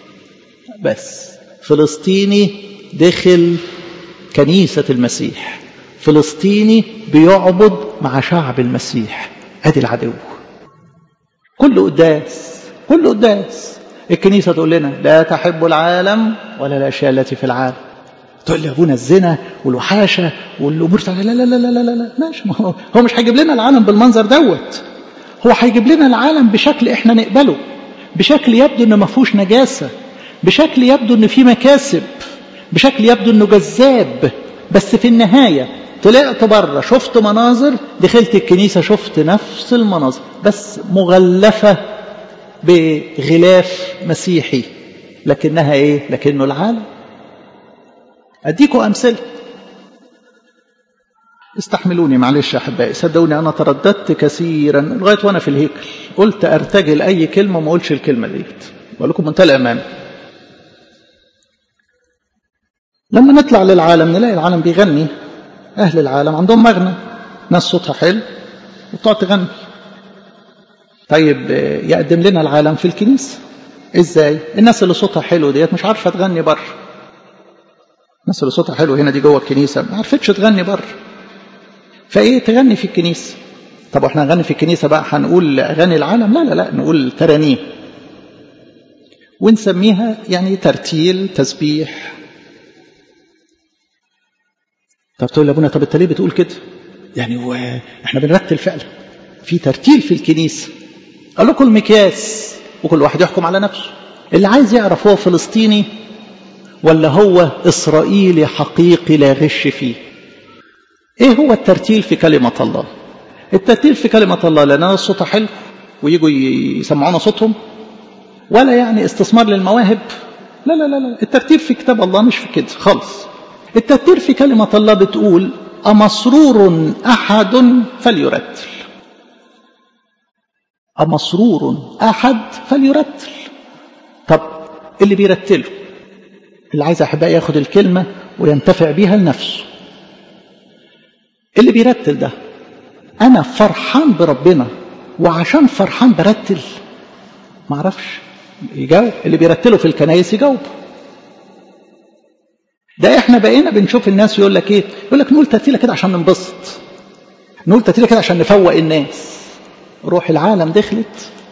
بس فلسطيني دخل كنيسة المسيح فلسطيني بيعبد مع شعب المسيح ادي العدو كل قداس كل قداس الكنيسة تقول لنا لا تحب العالم ولا الأشياء التي في العالم تقول لي ابونا الزنا والوحاشه والامور لا لا لا لا لا لا لا ماشي ما هو هو مش هيجيب لنا العالم بالمنظر دوت هو هيجيب لنا العالم بشكل احنا نقبله بشكل يبدو انه ما فيهوش نجاسه بشكل يبدو انه فيه مكاسب بشكل يبدو انه جذاب بس في النهايه طلعت بره شفت مناظر دخلت الكنيسه شفت نفس المناظر بس مغلفه بغلاف مسيحي لكنها ايه لكنه العالم أديكم أمثلة استحملوني معلش يا أحبائي صدقوني أنا ترددت كثيرا لغاية وأنا في الهيكل قلت أرتجل أي كلمة وما أقولش الكلمة ديت بقول لكم منتهى الأمان لما نطلع للعالم نلاقي العالم بيغني أهل العالم عندهم مغنى ناس صوتها حلو وتقعد تغني طيب يقدم لنا العالم في الكنيسة ازاي الناس اللي صوتها حلو ديت مش عارفة تغني بره الناس اللي صوتها حلو هنا دي جوه الكنيسة ما عرفتش تغني بره فايه تغني في الكنيسة طب احنا هنغني في الكنيسة بقى هنقول أغاني العالم لا لا لا نقول ترانيم ونسميها يعني ترتيل تسبيح طب تقول لابونا طب انت ليه بتقول كده يعني هو احنا بنرتل فعلا في ترتيل في الكنيسة قال لكم المكياس وكل واحد يحكم على نفسه اللي عايز يعرف هو فلسطيني ولا هو إسرائيلي حقيقي لا غش فيه ايه هو الترتيل في كلمة الله الترتيل في كلمة الله لأن صوتها حلو ويجوا يسمعونا صوتهم ولا يعني استثمار للمواهب لا لا لا لا الترتيل في كتاب الله مش في كده خالص الترتيل في كلمة الله بتقول أمسرور أحد فليرتل أمسرور أحد فليرتل طب اللي بيرتله اللي عايز أحبائي ياخد الكلمة وينتفع بيها لنفسه اللي بيرتل ده أنا فرحان بربنا وعشان فرحان برتل ما اعرفش يجاوب اللي بيرتلوا في الكنايس يجاوب ده احنا بقينا بنشوف الناس يقول لك ايه يقول لك نقول ترتيله كده عشان ننبسط نقول ترتيله كده عشان نفوق الناس روح العالم دخلت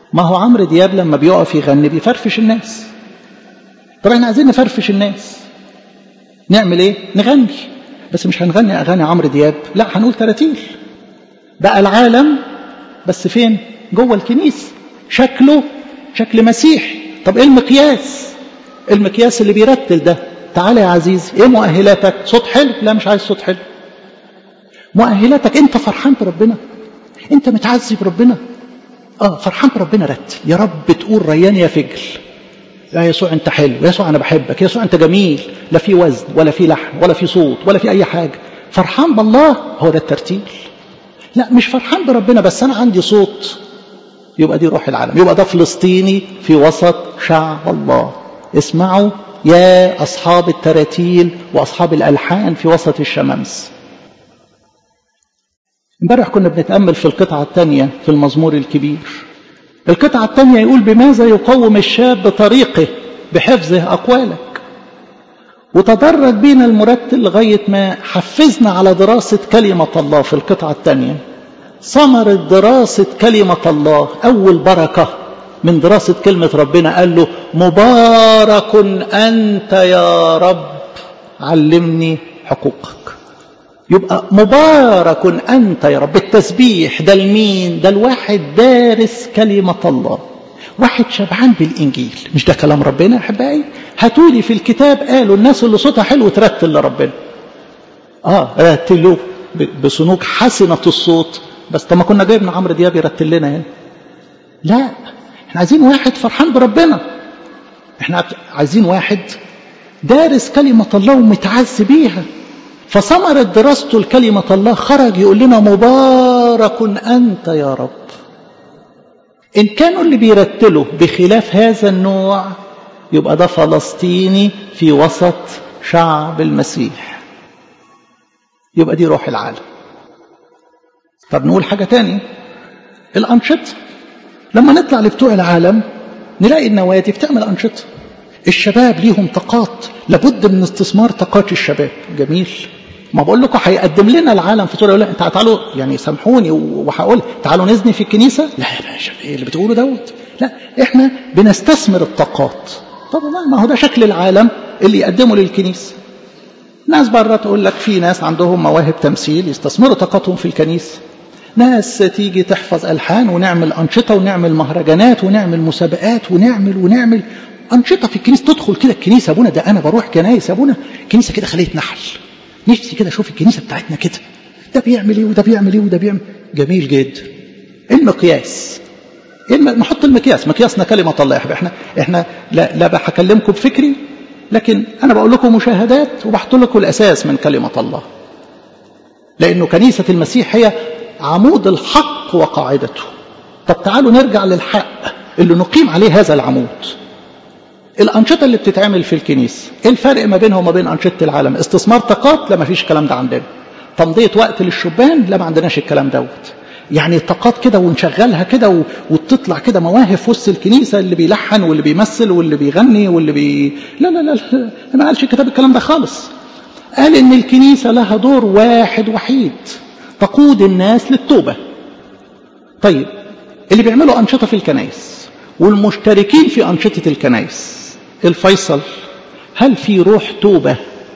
ما هو عمرو دياب لما بيقف يغني بيفرفش الناس طب احنا عايزين نفرفش الناس نعمل ايه نغني بس مش هنغني اغاني عمرو دياب لا هنقول تراتيل بقى العالم بس فين جوه الكنيسه شكله شكل مسيحي طب ايه المقياس المقياس اللي بيرتل ده تعالى يا عزيزي ايه مؤهلاتك صوت حلو لا مش عايز صوت حلو مؤهلاتك انت فرحان بربنا انت متعزي بربنا اه فرحان بربنا رتل يا رب تقول ريان يا فجل يا يسوع انت حلو يا يسوع انا بحبك يا يسوع انت جميل لا في وزن ولا في لحن ولا في صوت ولا في اي حاجه فرحان بالله هو ده الترتيل لا مش فرحان بربنا بس انا عندي صوت يبقى دي روح العالم يبقى ده فلسطيني في وسط شعب الله اسمعوا يا اصحاب التراتيل واصحاب الالحان في وسط الشمامس امبارح كنا بنتامل في القطعه الثانيه في المزمور الكبير القطعة الثانية يقول بماذا يقوم الشاب طريقه بحفظه أقوالك وتدرج بينا المرتل لغاية ما حفزنا على دراسة كلمة الله في القطعة الثانية ثمرة دراسة كلمة الله أول بركة من دراسة كلمة ربنا قال له مبارك أنت يا رب علمني حقوقك يبقى مبارك أنت يا رب التسبيح ده لمين ده الواحد دارس كلمة الله واحد شبعان بالإنجيل مش ده كلام ربنا يا أحبائي هاتولي في الكتاب قالوا الناس اللي صوتها حلو ترتل لربنا اه رتلوا بصنوك حسنة الصوت بس طب ما كنا جايبنا عمرو دياب يرتل لنا هنا لا احنا عايزين واحد فرحان بربنا احنا عايزين واحد دارس كلمة الله ومتعز بيها فثمرة دراسته لكلمة الله خرج يقول لنا مبارك أنت يا رب إن كانوا اللي بيرتلوا بخلاف هذا النوع يبقى ده فلسطيني في وسط شعب المسيح يبقى دي روح العالم طب نقول حاجة تاني الأنشطة لما نطلع لبتوع العالم نلاقي النوادي بتعمل أنشطة الشباب ليهم طاقات لابد من استثمار طاقات الشباب جميل ما بقول لكم هيقدم لنا العالم في صوره لا تعالوا يعني سامحوني وهقول تعالوا نزني في الكنيسه لا يا باشا ايه اللي بتقوله دوت لا احنا بنستثمر الطاقات طب ما هو ده شكل العالم اللي يقدمه للكنيسه ناس بره تقول لك في ناس عندهم مواهب تمثيل يستثمروا طاقتهم في الكنيسه ناس تيجي تحفظ الحان ونعمل انشطه ونعمل مهرجانات ونعمل مسابقات ونعمل ونعمل انشطه في الكنيسه تدخل كده الكنيسه ابونا ده انا بروح كنايس ابونا الكنيسه كده خليه نحل نفسي كده اشوف الكنيسه بتاعتنا كده ده بيعمل ايه وده بيعمل ايه وده بيعمل جميل جدا المقياس نحط المقياس مقياسنا كلمه الله يا احنا احنا لا لا هكلمكم بفكري لكن انا بقول لكم مشاهدات وبحط لكم الاساس من كلمه الله لانه كنيسه المسيح هي عمود الحق وقاعدته طب تعالوا نرجع للحق اللي نقيم عليه هذا العمود الأنشطة اللي بتتعمل في الكنيسة إيه الفرق ما بينها وما بين أنشطة العالم استثمار طاقات لا ما فيش الكلام ده عندنا تمضية وقت للشبان لا ما عندناش الكلام دوت يعني طاقات كده ونشغلها كده وتطلع كده مواهب في وسط الكنيسة اللي بيلحن واللي بيمثل واللي بيغني واللي بي لا لا لا, لا. ما قالش الكتاب الكلام ده خالص قال إن الكنيسة لها دور واحد وحيد تقود الناس للتوبة طيب اللي بيعملوا أنشطة في الكنائس والمشتركين في أنشطة الكنائس الفيصل هل في روح توبة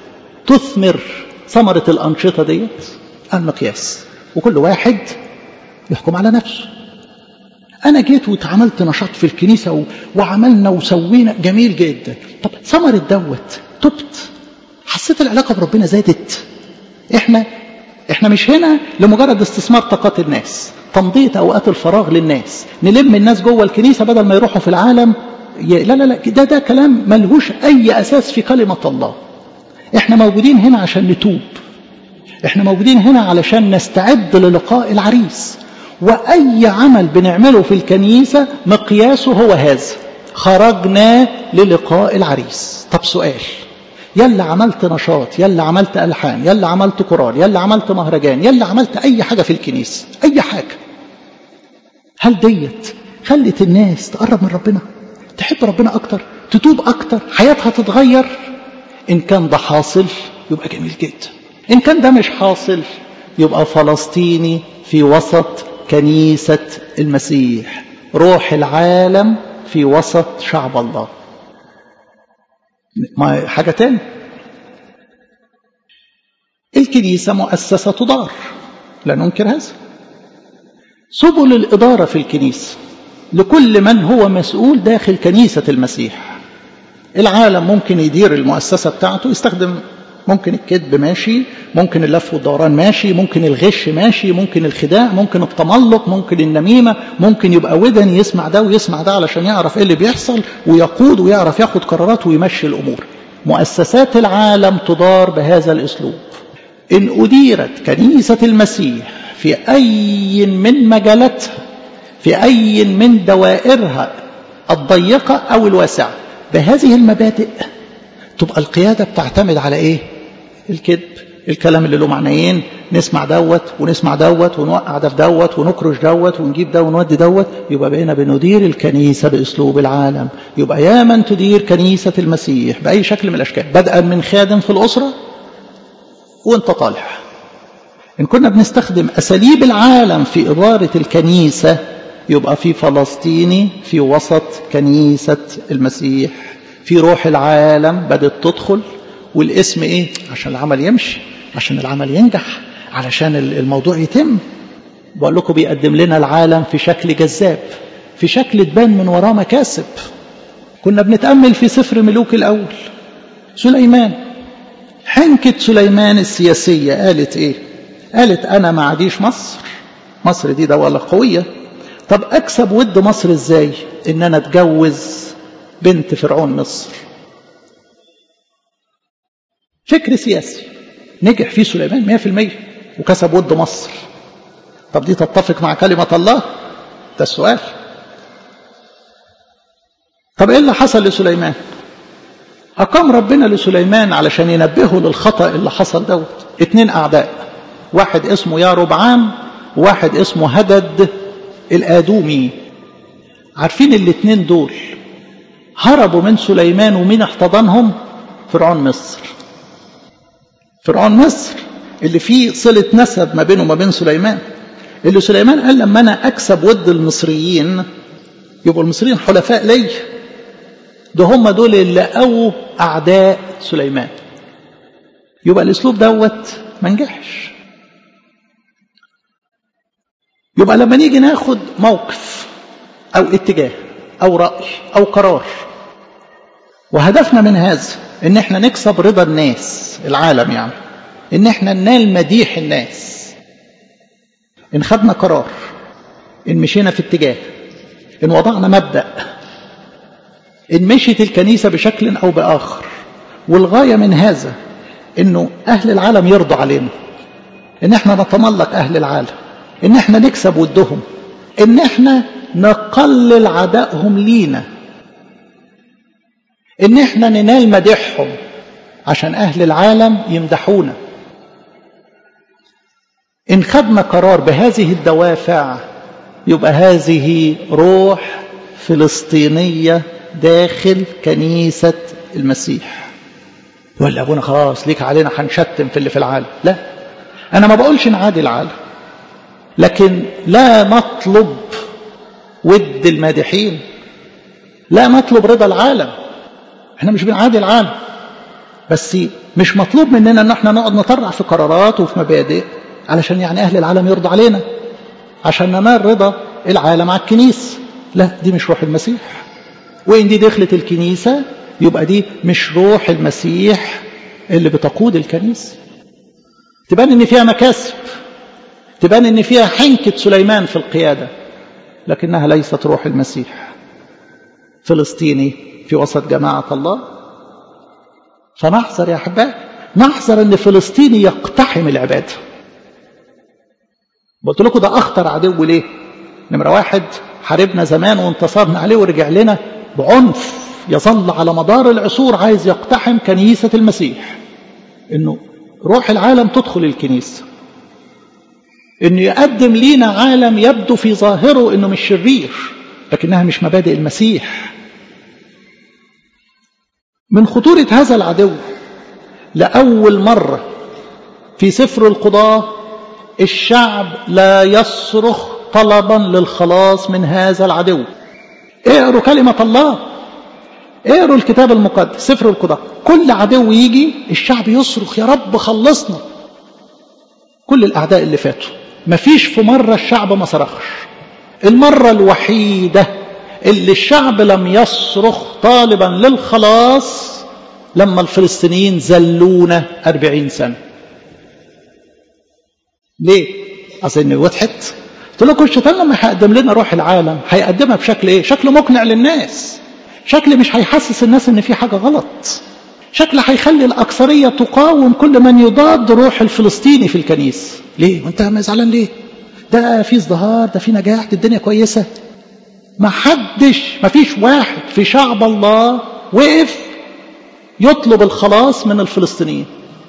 تثمر ثمرة الأنشطة ديت المقياس وكل واحد يحكم على نفسه أنا جيت واتعملت نشاط في الكنيسة و... وعملنا وسوينا جميل جدا طب ثمرة دوت تبت حسيت العلاقة بربنا زادت احنا احنا مش هنا لمجرد استثمار طاقات الناس تمضية أوقات الفراغ للناس نلم الناس جوه الكنيسة بدل ما يروحوا في العالم لا لا لا ده ده كلام ملهوش أي أساس في كلمة الله احنا موجودين هنا عشان نتوب احنا موجودين هنا علشان نستعد للقاء العريس وأي عمل بنعمله في الكنيسة مقياسه هو هذا خرجنا للقاء العريس طب سؤال يلا عملت نشاط يلا عملت ألحان يلا عملت كورال يلا عملت مهرجان يلا عملت أي حاجة في الكنيسة أي حاجة هل ديت خلت الناس تقرب من ربنا تحب ربنا أكتر تتوب أكتر حياتها تتغير إن كان ده حاصل يبقى جميل جدا إن كان ده مش حاصل يبقى فلسطيني في وسط كنيسة المسيح روح العالم في وسط شعب الله ما حاجة تاني الكنيسة مؤسسة تدار لا ننكر هذا سبل الإدارة في الكنيسة لكل من هو مسؤول داخل كنيسة المسيح العالم ممكن يدير المؤسسة بتاعته يستخدم ممكن الكذب ماشي ممكن اللف والدوران ماشي ممكن الغش ماشي ممكن الخداع ممكن التملق ممكن النميمة ممكن يبقى ودن يسمع ده ويسمع ده علشان يعرف ايه اللي بيحصل ويقود ويعرف ياخد قرارات ويمشي الأمور مؤسسات العالم تدار بهذا الأسلوب إن أديرت كنيسة المسيح في أي من مجالاتها في أي من دوائرها الضيقة أو الواسعة بهذه المبادئ تبقى القيادة بتعتمد على إيه؟ الكذب الكلام اللي له معنيين نسمع دوت ونسمع دوت ونوقع ده في دوت ونكرش دوت ونجيب ده ونودي دوت يبقى بقينا بندير الكنيسة بأسلوب العالم يبقى يا من تدير كنيسة المسيح بأي شكل من الأشكال بدءا من خادم في الأسرة وانت طالع إن كنا بنستخدم أساليب العالم في إدارة الكنيسة يبقى في فلسطيني في وسط كنيسة المسيح في روح العالم بدأت تدخل والاسم ايه عشان العمل يمشي عشان العمل ينجح علشان الموضوع يتم بقول لكم بيقدم لنا العالم في شكل جذاب في شكل تبان من وراه مكاسب كنا بنتأمل في سفر ملوك الأول سليمان حنكة سليمان السياسية قالت ايه قالت أنا ما عاديش مصر مصر دي دولة قوية طب أكسب ود مصر ازاي إن أنا أتجوز بنت فرعون مصر فكر سياسي نجح فيه سليمان مئة في المية وكسب ود مصر طب دي تتفق مع كلمة الله ده السؤال طب ايه اللي حصل لسليمان أقام ربنا لسليمان علشان ينبهه للخطأ اللي حصل دوت اتنين أعداء واحد اسمه يا ربعام وواحد اسمه هدد الآدومي عارفين الاتنين دول هربوا من سليمان ومين احتضنهم فرعون مصر فرعون مصر اللي فيه صلة نسب ما بينه وما بين سليمان اللي سليمان قال لما أنا أكسب ود المصريين يبقوا المصريين حلفاء لي ده هم دول اللي لقوا أعداء سليمان يبقى الأسلوب دوت ما نجحش يبقى لما نيجي ناخد موقف أو اتجاه أو رأي أو قرار وهدفنا من هذا ان احنا نكسب رضا الناس العالم يعني ان احنا ننال مديح الناس ان خدنا قرار ان مشينا في اتجاه ان وضعنا مبدأ ان مشيت الكنيسة بشكل او باخر والغاية من هذا انه اهل العالم يرضوا علينا ان احنا نتملق اهل العالم ان احنا نكسب ودهم ان احنا نقلل عدائهم لينا ان احنا ننال مدحهم عشان اهل العالم يمدحونا ان خدنا قرار بهذه الدوافع يبقى هذه روح فلسطينية داخل كنيسة المسيح يقول ابونا خلاص ليك علينا هنشتم في اللي في العالم لا انا ما بقولش نعادي العالم لكن لا نطلب ود المادحين لا نطلب رضا العالم احنا مش بنعادي العالم بس مش مطلوب مننا ان احنا نقعد نطرع في قرارات وفي مبادئ علشان يعني اهل العالم يرضى علينا عشان ننال رضا العالم على الكنيسة لا دي مش روح المسيح وإن دي دخلت الكنيسة يبقى دي مش روح المسيح اللي بتقود الكنيسة تبان ان فيها مكاسب تبان ان فيها حنكة سليمان في القيادة لكنها ليست روح المسيح فلسطيني في وسط جماعة الله فنحذر يا أحبائي نحذر ان فلسطيني يقتحم العبادة قلت لكم ده أخطر عدو ليه نمرة واحد حاربنا زمان وانتصرنا عليه ورجع لنا بعنف يظل على مدار العصور عايز يقتحم كنيسة المسيح انه روح العالم تدخل الكنيسة انه يقدم لينا عالم يبدو في ظاهره انه مش شرير لكنها مش مبادئ المسيح من خطورة هذا العدو لأول مرة في سفر القضاة الشعب لا يصرخ طلبا للخلاص من هذا العدو اقروا كلمة الله اقروا الكتاب المقدس سفر القضاء كل عدو يجي الشعب يصرخ يا رب خلصنا كل الأعداء اللي فاتوا مفيش في مرة الشعب ما صرخش المرة الوحيدة اللي الشعب لم يصرخ طالبا للخلاص لما الفلسطينيين زلونا أربعين سنة ليه؟ أصل وضحت قلت لكم الشيطان لما هيقدم لنا روح العالم هيقدمها بشكل ايه شكل مقنع للناس شكل مش هيحسس الناس ان في حاجة غلط شكل هيخلي الأكثرية تقاوم كل من يضاد روح الفلسطيني في الكنيسة ليه وانت زعلان ليه ده في ازدهار ده في نجاح دي الدنيا كويسة ما حدش ما فيش واحد في شعب الله وقف يطلب الخلاص من الفلسطينيين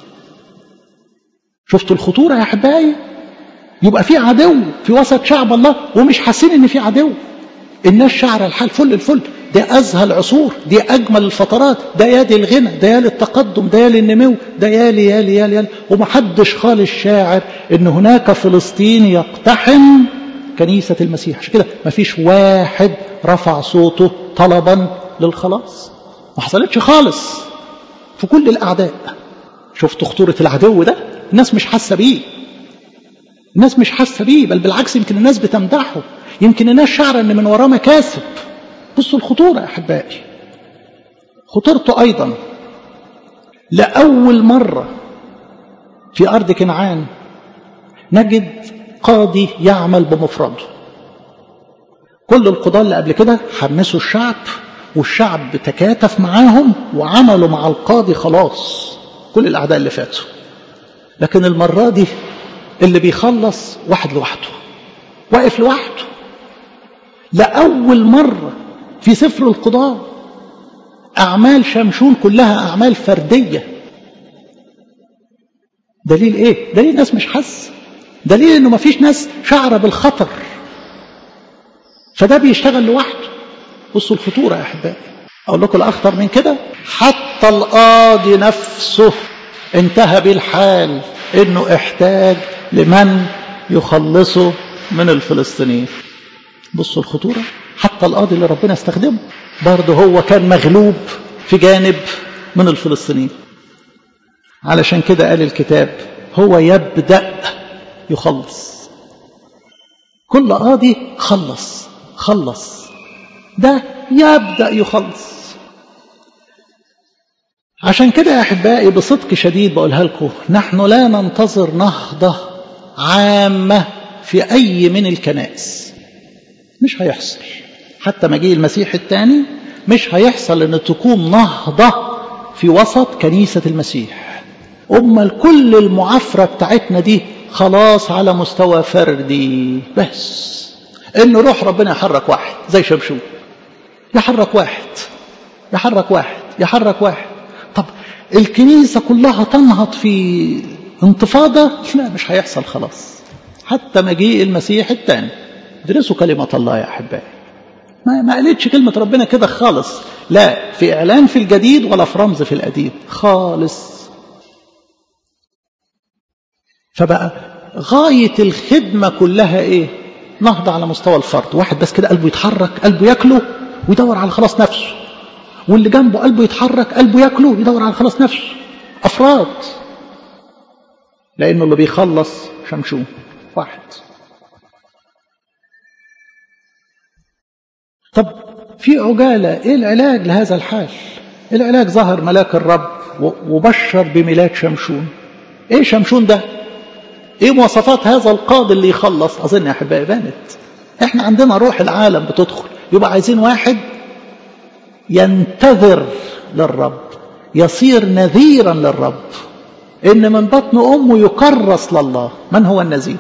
شفتوا الخطورة يا أحبائي يبقى في عدو في وسط شعب الله ومش حاسين ان في عدو الناس شعر الحال فل الفل ده أزهى العصور دي أجمل الفترات ده يالي الغنى ده يالي التقدم ده يالي النمو ده يالي يالي يالي, يالي. ومحدش خالص شاعر ان هناك فلسطين يقتحم كنيسة المسيح عشان كده مفيش واحد رفع صوته طلبا للخلاص ما حصلتش خالص في كل الأعداء شفتوا خطورة العدو ده الناس مش حاسة بيه الناس مش حاسة بيه بل بالعكس يمكن الناس بتمدحه يمكن الناس شعر ان من وراه مكاسب بصوا الخطورة يا أحبائي خطورته أيضا لأول مرة في أرض كنعان نجد قاضي يعمل بمفرده كل القضاة اللي قبل كده حمسوا الشعب والشعب تكاتف معاهم وعملوا مع القاضي خلاص كل الأعداء اللي فاتوا لكن المرة دي اللي بيخلص واحد لوحده واقف لوحده لأول مرة في سفر القضاء أعمال شمشون كلها أعمال فردية دليل إيه؟ دليل الناس مش حاسة دليل إنه مفيش ناس شعر بالخطر فده بيشتغل لوحده بصوا الخطورة يا أحبائي أقول لكم الأخطر من كده حتى القاضي نفسه انتهى بالحال إنه احتاج لمن يخلصه من الفلسطينيين بصوا الخطورة حتى القاضي اللي ربنا استخدمه برضه هو كان مغلوب في جانب من الفلسطينيين علشان كده قال الكتاب هو يبدأ يخلص كل قاضي خلص خلص ده يبدأ يخلص عشان كده يا أحبائي بصدق شديد بقولها لكم نحن لا ننتظر نهضة عامة في أي من الكنائس مش هيحصل حتى مجيء المسيح الثاني مش هيحصل ان تكون نهضة في وسط كنيسة المسيح أما كل المعافرة بتاعتنا دي خلاص على مستوى فردي بس ان روح ربنا يحرك واحد زي شمشون يحرك واحد يحرك واحد يحرك واحد طب الكنيسة كلها تنهض في انتفاضة لا مش هيحصل خلاص حتى مجيء المسيح الثاني ادرسوا كلمة الله يا أحبائي ما, ما قالتش كلمة ربنا كده خالص لا في إعلان في الجديد ولا في رمز في القديم خالص فبقى غاية الخدمة كلها إيه نهضة على مستوى الفرد واحد بس كده قلبه يتحرك قلبه ياكله ويدور على خلاص نفسه واللي جنبه قلبه يتحرك قلبه ياكله ويدور على خلاص نفسه أفراد لأنه اللي بيخلص شمشون واحد طب في عجالة إيه العلاج لهذا الحال العلاج ظهر ملاك الرب وبشر بميلاد شمشون إيه شمشون ده إيه مواصفات هذا القاضي اللي يخلص أظن يا أحبائي بانت إحنا عندنا روح العالم بتدخل يبقى عايزين واحد ينتظر للرب يصير نذيرا للرب إن من بطن أمه يكرس لله من هو النذير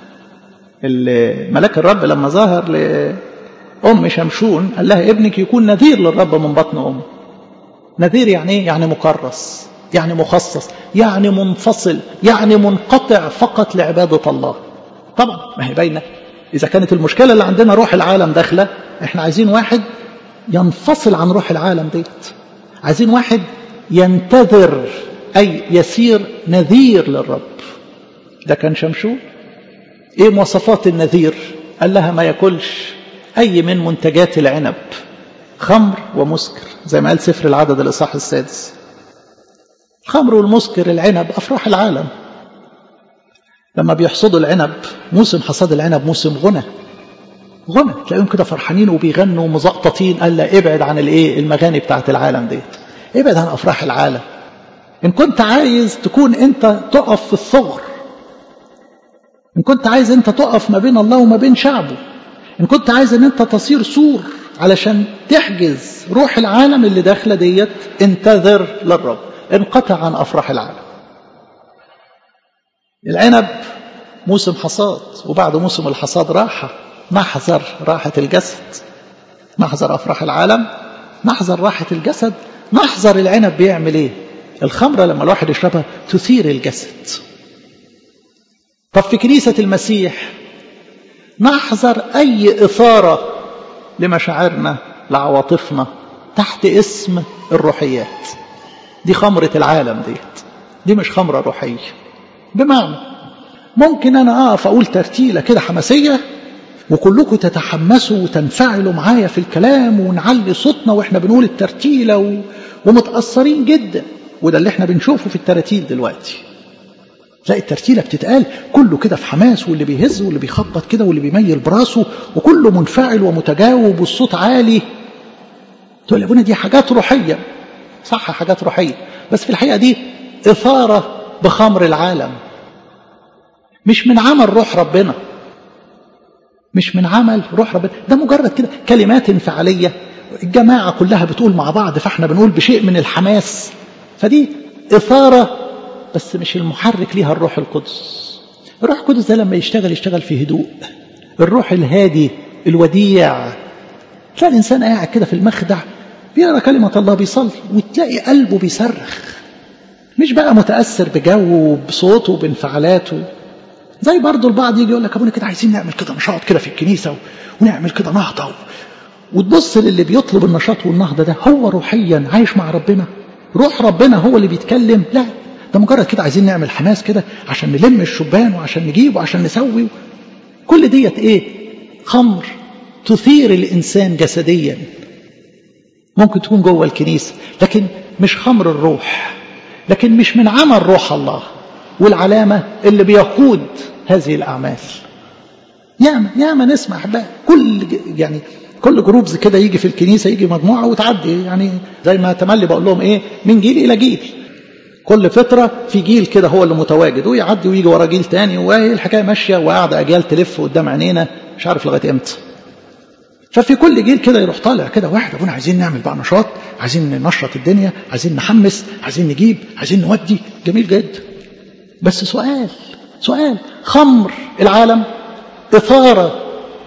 ملاك الرب لما ظهر أم شمشون قال لها ابنك يكون نذير للرب من بطن أمه نذير يعني ايه؟ يعني مكرس يعني مخصص يعني منفصل يعني منقطع فقط لعبادة الله طبعا ما هي باينة إذا كانت المشكلة اللي عندنا روح العالم داخلة احنا عايزين واحد ينفصل عن روح العالم ديت عايزين واحد ينتظر أي يسير نذير للرب ده كان شمشون ايه مواصفات النذير قال لها ما ياكلش أي من منتجات العنب خمر ومسكر زي ما قال سفر العدد الإصحاح السادس الخمر والمسكر العنب أفراح العالم لما بيحصدوا العنب موسم حصاد العنب موسم غنى غنى تلاقيهم كده فرحانين وبيغنوا ومزقططين قال لا ابعد عن الايه المغاني بتاعت العالم ديت ابعد عن افراح العالم ان كنت عايز تكون انت تقف في الثغر ان كنت عايز انت تقف ما بين الله وما بين شعبه ان كنت عايز ان انت تصير سور علشان تحجز روح العالم اللي داخله ديت انتظر للرب انقطع عن افراح العالم العنب موسم حصاد وبعد موسم الحصاد راحة محذر راحة الجسد محذر أفراح العالم محذر راحة الجسد محذر العنب بيعمل ايه الخمرة لما الواحد يشربها تثير الجسد طب في كنيسة المسيح نحذر أي إثارة لمشاعرنا لعواطفنا تحت اسم الروحيات دي خمرة العالم ديت دي مش خمرة روحية بمعنى ممكن أنا أقف أقول ترتيلة كده حماسية وكلكم تتحمسوا وتنفعلوا معايا في الكلام ونعلي صوتنا واحنا بنقول الترتيلة و... ومتأثرين جدا وده اللي احنا بنشوفه في التراتيل دلوقتي تلاقي الترتيلة بتتقال كله كده في حماس واللي بيهز واللي بيخبط كده واللي بيميل براسه وكله منفعل ومتجاوب والصوت عالي تقول يا ابونا دي حاجات روحية صح حاجات روحية بس في الحقيقة دي إثارة بخمر العالم مش من عمل روح ربنا مش من عمل روح ربنا ده مجرد كده كلمات انفعالية الجماعة كلها بتقول مع بعض فاحنا بنقول بشيء من الحماس فدي إثارة بس مش المحرك ليها الروح القدس الروح القدس ده لما يشتغل يشتغل في هدوء الروح الهادي الوديع تلاقي الإنسان قاعد كده في المخدع بيقرا كلمة الله بيصلي وتلاقي قلبه بيصرخ مش بقى متأثر بجوه وبصوته وبانفعالاته زي برضه البعض يجي يقول لك ابونا كده عايزين نعمل كده نشاط كده في الكنيسة ونعمل كده نهضة وتبص للي بيطلب النشاط والنهضة ده هو روحيا عايش مع ربنا روح ربنا هو اللي بيتكلم لا ده مجرد كده عايزين نعمل حماس كده عشان نلم الشبان وعشان نجيب وعشان نسوي كل ديت ايه خمر تثير الانسان جسديا ممكن تكون جوه الكنيسه لكن مش خمر الروح لكن مش من عمل روح الله والعلامه اللي بيقود هذه الاعمال ياما ياما نسمع بقى كل يعني كل جروبز كده يجي في الكنيسه يجي مجموعه وتعدي يعني زي ما تملي بقول لهم ايه من جيل الى جيل كل فترة في جيل كده هو اللي متواجد ويعدي ويجي ورا جيل تاني وهي الحكاية ماشية وقاعدة أجيال تلف قدام عينينا مش عارف لغاية إمتى ففي كل جيل كده يروح طالع كده واحد أبونا عايزين نعمل بقى نشاط عايزين ننشط الدنيا عايزين نحمس عايزين نجيب عايزين نودي جميل جدا بس سؤال سؤال خمر العالم إثارة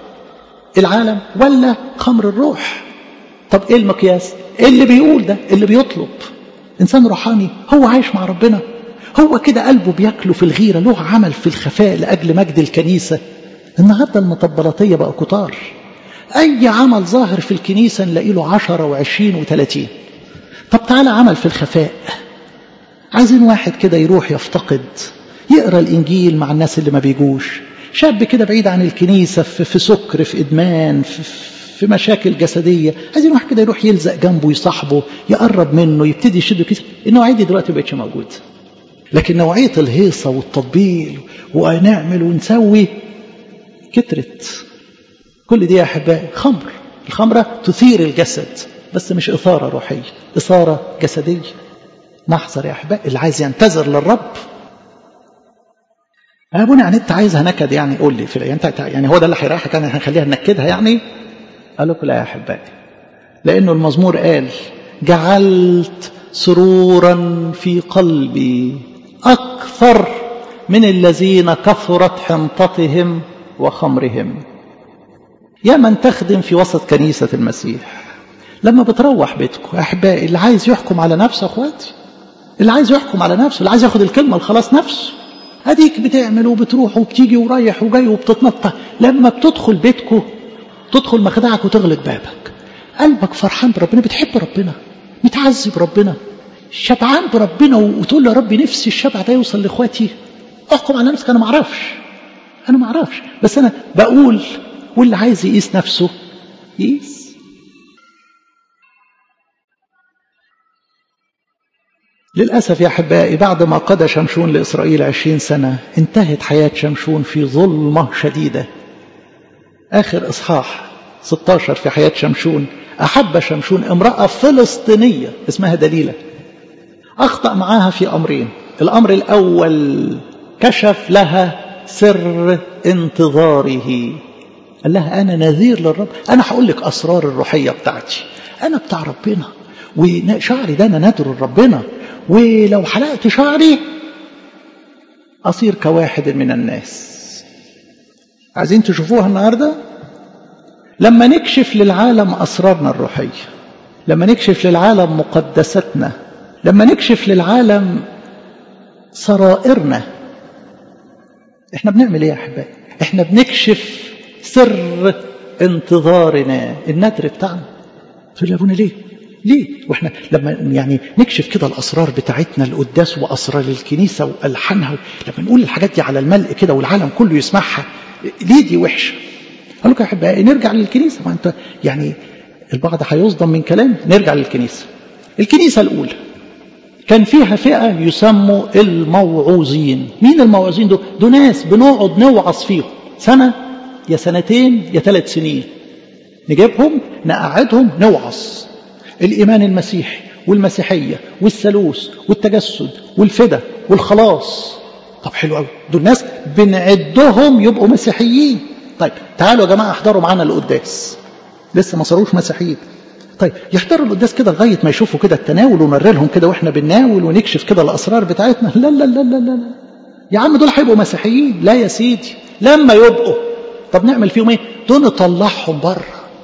العالم ولا خمر الروح طب إيه المقياس اللي بيقول ده اللي بيطلب إنسان روحاني هو عايش مع ربنا هو كده قلبه بياكله في الغيرة له عمل في الخفاء لأجل مجد الكنيسة النهاردة المطبلاتية بقى كتار أي عمل ظاهر في الكنيسة نلاقي له عشرة وعشرين وثلاثين طب تعالى عمل في الخفاء عايزين واحد كده يروح يفتقد يقرأ الإنجيل مع الناس اللي ما بيجوش شاب كده بعيد عن الكنيسة في, في سكر في إدمان في, في مشاكل جسدية عايزين واحد كده يروح يلزق جنبه يصاحبه يقرب منه يبتدي يشده كده النوعية دي دلوقتي ما بقتش موجودة لكن نوعية الهيصة والتطبيل ونعمل ونسوي كترت كل دي يا أحبائي خمر الخمرة تثير الجسد بس مش إثارة روحية إثارة جسدية نحذر يا أحبائي اللي عايز ينتظر للرب يا ابونا يعني انت عايزها نكد يعني قول لي في يعني انت يعني هو ده اللي هيريحك يعني هنخليها ننكدها يعني قال لكم لا يا احبائي لانه المزمور قال جعلت سرورا في قلبي اكثر من الذين كثرت حنطتهم وخمرهم يا من تخدم في وسط كنيسة المسيح لما بتروح بيتكم يا أحبائي اللي عايز يحكم على نفسه أخواتي اللي عايز يحكم على نفسه اللي عايز ياخد الكلمة الخلاص نفسه أديك بتعمل وبتروح وبتيجي ورايح وجاي وبتتنطط لما بتدخل بيتكم تدخل مخدعك وتغلق بابك قلبك فرحان بربنا بتحب ربنا متعذب بربنا شبعان بربنا وتقول له يا رب نفسي الشبع ده يوصل لاخواتي احكم على نفسك انا ما اعرفش انا ما اعرفش بس انا بقول واللي عايز يقيس نفسه يقيس للأسف يا أحبائي بعد ما قضى شمشون لإسرائيل عشرين سنة انتهت حياة شمشون في ظلمة شديدة آخر إصحاح 16 في حياة شمشون أحب شمشون امرأة فلسطينية اسمها دليلة أخطأ معاها في أمرين الأمر الأول كشف لها سر انتظاره قال لها أنا نذير للرب أنا هقول لك أسرار الروحية بتاعتي أنا بتاع ربنا وشعري ده أنا نادر لربنا ولو حلقت شعري أصير كواحد من الناس عايزين تشوفوها النهاردة لما نكشف للعالم أسرارنا الروحية لما نكشف للعالم مقدستنا لما نكشف للعالم سرائرنا احنا بنعمل ايه يا احبائي احنا بنكشف سر انتظارنا النذر بتاعنا تقول يا ابونا ليه ليه واحنا لما يعني نكشف كده الاسرار بتاعتنا القداس واسرار الكنيسه والحانها لما نقول الحاجات دي على الملء كده والعالم كله يسمعها ليه دي وحشه قال لك يا احبائي نرجع للكنيسه ما انت يعني البعض هيصدم من كلام نرجع للكنيسه الكنيسه الاولى كان فيها فئة يسموا الموعوظين مين الموعوظين دول دول ناس بنقعد نوعظ فيهم سنة يا سنتين يا ثلاث سنين نجيبهم نقعدهم نوعظ الإيمان المسيحي والمسيحية والثالوث والتجسد والفدا والخلاص طب حلو قوي دول ناس بنعدهم يبقوا مسيحيين طيب تعالوا يا جماعة احضروا معانا القداس لسه ما صاروش مسيحيين طيب يحضروا القداس كده لغايه ما يشوفوا كده التناول ونوري لهم كده واحنا بنناول ونكشف كده الاسرار بتاعتنا لا لا لا لا لا يا عم دول هيبقوا مسيحيين لا يا سيدي لما يبقوا طب نعمل فيهم ايه دول نطلعهم بره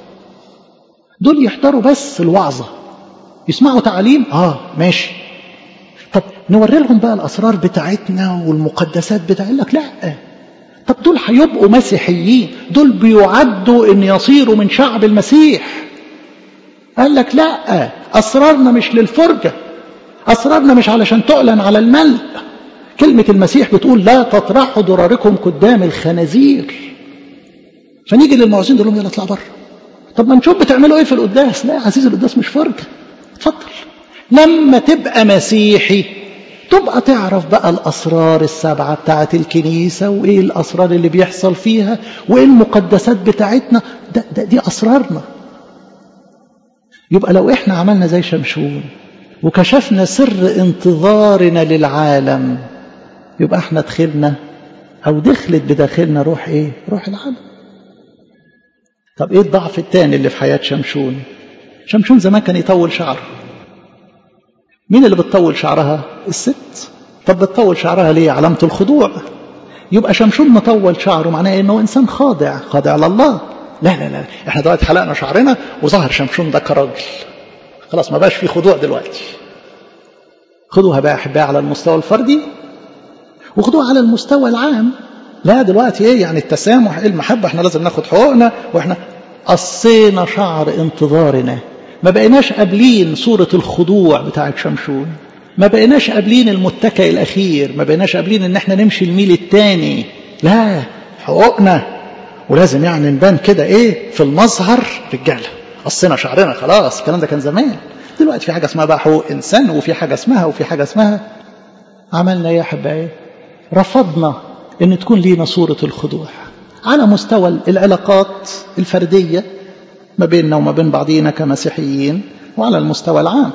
دول يحضروا بس الوعظه يسمعوا تعاليم اه ماشي طب نوري لهم بقى الاسرار بتاعتنا والمقدسات بتاع لك لا طب دول هيبقوا مسيحيين دول بيعدوا ان يصيروا من شعب المسيح قال لك لا أسرارنا مش للفرجة أسرارنا مش علشان تعلن على الملء كلمة المسيح بتقول لا تطرحوا ضراركم قدام الخنازير فنيجي للموعظين نقول لهم يلا اطلع بره طب ما نشوف بتعملوا ايه في القداس لا يا عزيزي القداس مش فرجة اتفضل لما تبقى مسيحي تبقى تعرف بقى الأسرار السبعة بتاعت الكنيسة وإيه الأسرار اللي بيحصل فيها وإيه المقدسات بتاعتنا ده, ده دي أسرارنا يبقى لو احنا عملنا زي شمشون وكشفنا سر انتظارنا للعالم يبقى احنا دخلنا او دخلت بداخلنا روح ايه روح العالم طب ايه الضعف الثاني اللي في حياة شمشون شمشون زمان كان يطول شعره مين اللي بتطول شعرها الست طب بتطول شعرها ليه علامة الخضوع يبقى شمشون مطول شعره معناه انه انسان خاضع خاضع لله لا لا لا احنا دلوقتي حلقنا شعرنا وظهر شمشون ده كراجل خلاص ما بقاش في خضوع دلوقتي خدوها بقى احبائي على المستوى الفردي وخدوها على المستوى العام لا دلوقتي ايه يعني التسامح ايه المحبه احنا لازم ناخد حقوقنا واحنا قصينا شعر انتظارنا ما بقيناش قابلين صوره الخضوع بتاعت شمشون ما بقيناش قابلين المتكئ الاخير ما بقيناش قابلين ان احنا نمشي الميل الثاني لا حقوقنا ولازم يعني نبان كده ايه في المظهر رجاله قصينا شعرنا خلاص الكلام ده كان زمان دلوقتي في حاجه اسمها بقى حقوق انسان وفي حاجه اسمها وفي حاجه اسمها عملنا ايه يا احبائي رفضنا ان تكون لينا صوره الخضوع على مستوى العلاقات الفرديه ما بيننا وما بين بعضينا كمسيحيين وعلى المستوى العام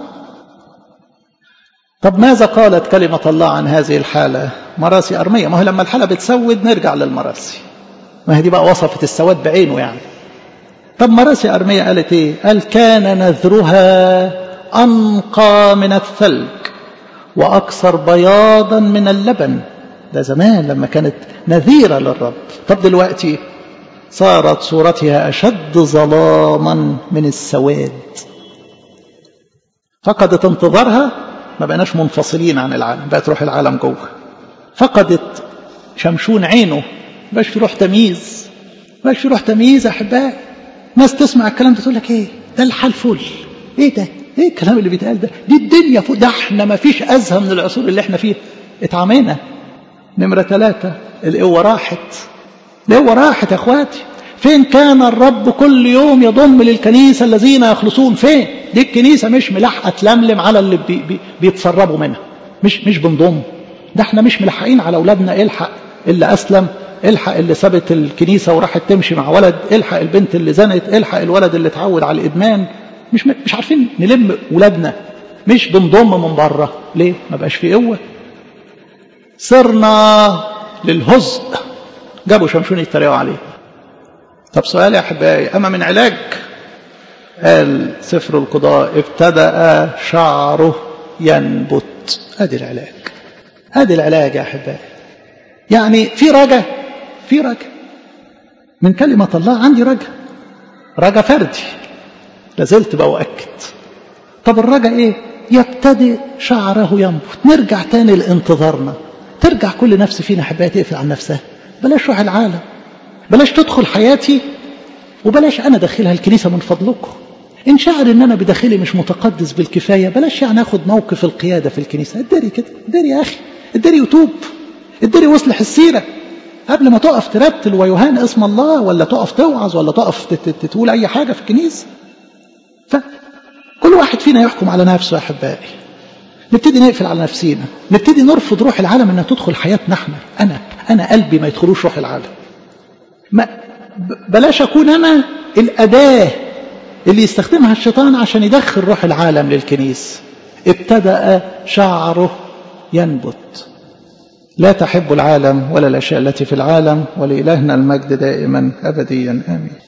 طب ماذا قالت كلمة الله عن هذه الحالة مراسي أرمية ما هو لما الحالة بتسود نرجع للمراسي ما هي دي بقى وصفت السواد بعينه يعني طب مراسي أرمية قالت ايه قال كان نذرها أنقى من الثلج وأكثر بياضا من اللبن ده زمان لما كانت نذيرة للرب طب دلوقتي صارت صورتها أشد ظلاما من السواد فقدت انتظارها ما بقناش منفصلين عن العالم بقت روح العالم جوه فقدت شمشون عينه بقاش في روح تمييز بقاش في روح تمييز يا احبائي ناس تسمع الكلام ده تقول لك ايه ده الحال فل ايه ده ايه الكلام اللي بيتقال ده دي الدنيا فوق ده احنا ما فيش ازهى من العصور اللي احنا فيها اتعمينا نمرة ثلاثة القوة راحت القوة راحت يا اخواتي فين كان الرب كل يوم يضم للكنيسة الذين يخلصون فين دي الكنيسة مش ملحقة تلملم على اللي بي بي بيتسربوا منها مش مش بنضم ده احنا مش ملحقين على اولادنا الحق اللي اسلم الحق اللي سابت الكنيسة وراحت تمشي مع ولد الحق البنت اللي زنت الحق الولد اللي اتعود على الادمان مش مش عارفين نلم ولادنا مش بنضم من بره ليه ما بقاش في قوه صرنا للهزء جابوا شمشون يتريقوا عليه طب سؤال يا احبائي اما من علاج قال سفر القضاء ابتدا شعره ينبت ادي العلاج ادي العلاج يا احبائي يعني في رجا في رجا من كلمه الله عندي رجا رجا فردي لازلت بأؤكد طب الرجا ايه يبتدئ شعره ينبت نرجع تاني لانتظارنا ترجع كل نفس فينا حباية تقفل عن نفسها بلاش روح العالم بلاش تدخل حياتي وبلاش انا داخلها الكنيسة من فضلكم ان شعر ان انا بداخلي مش متقدس بالكفاية بلاش يعني اخد موقف القيادة في الكنيسة ادري كده ادري يا اخي ادري يتوب ادري واصلح السيرة قبل ما تقف ترتل ويهان اسم الله ولا تقف توعظ ولا تقف تقول اي حاجة في الكنيسة فكل واحد فينا يحكم على نفسه يا احبائي نبتدي نقفل على نفسينا نبتدي نرفض روح العالم انها تدخل حياتنا احنا انا انا قلبي ما يدخلوش روح العالم ما بلاش اكون انا الاداه اللي يستخدمها الشيطان عشان يدخل روح العالم للكنيسه ابتدا شعره ينبت لا تحب العالم ولا الاشياء التي في العالم ولالهنا المجد دائما ابديا امين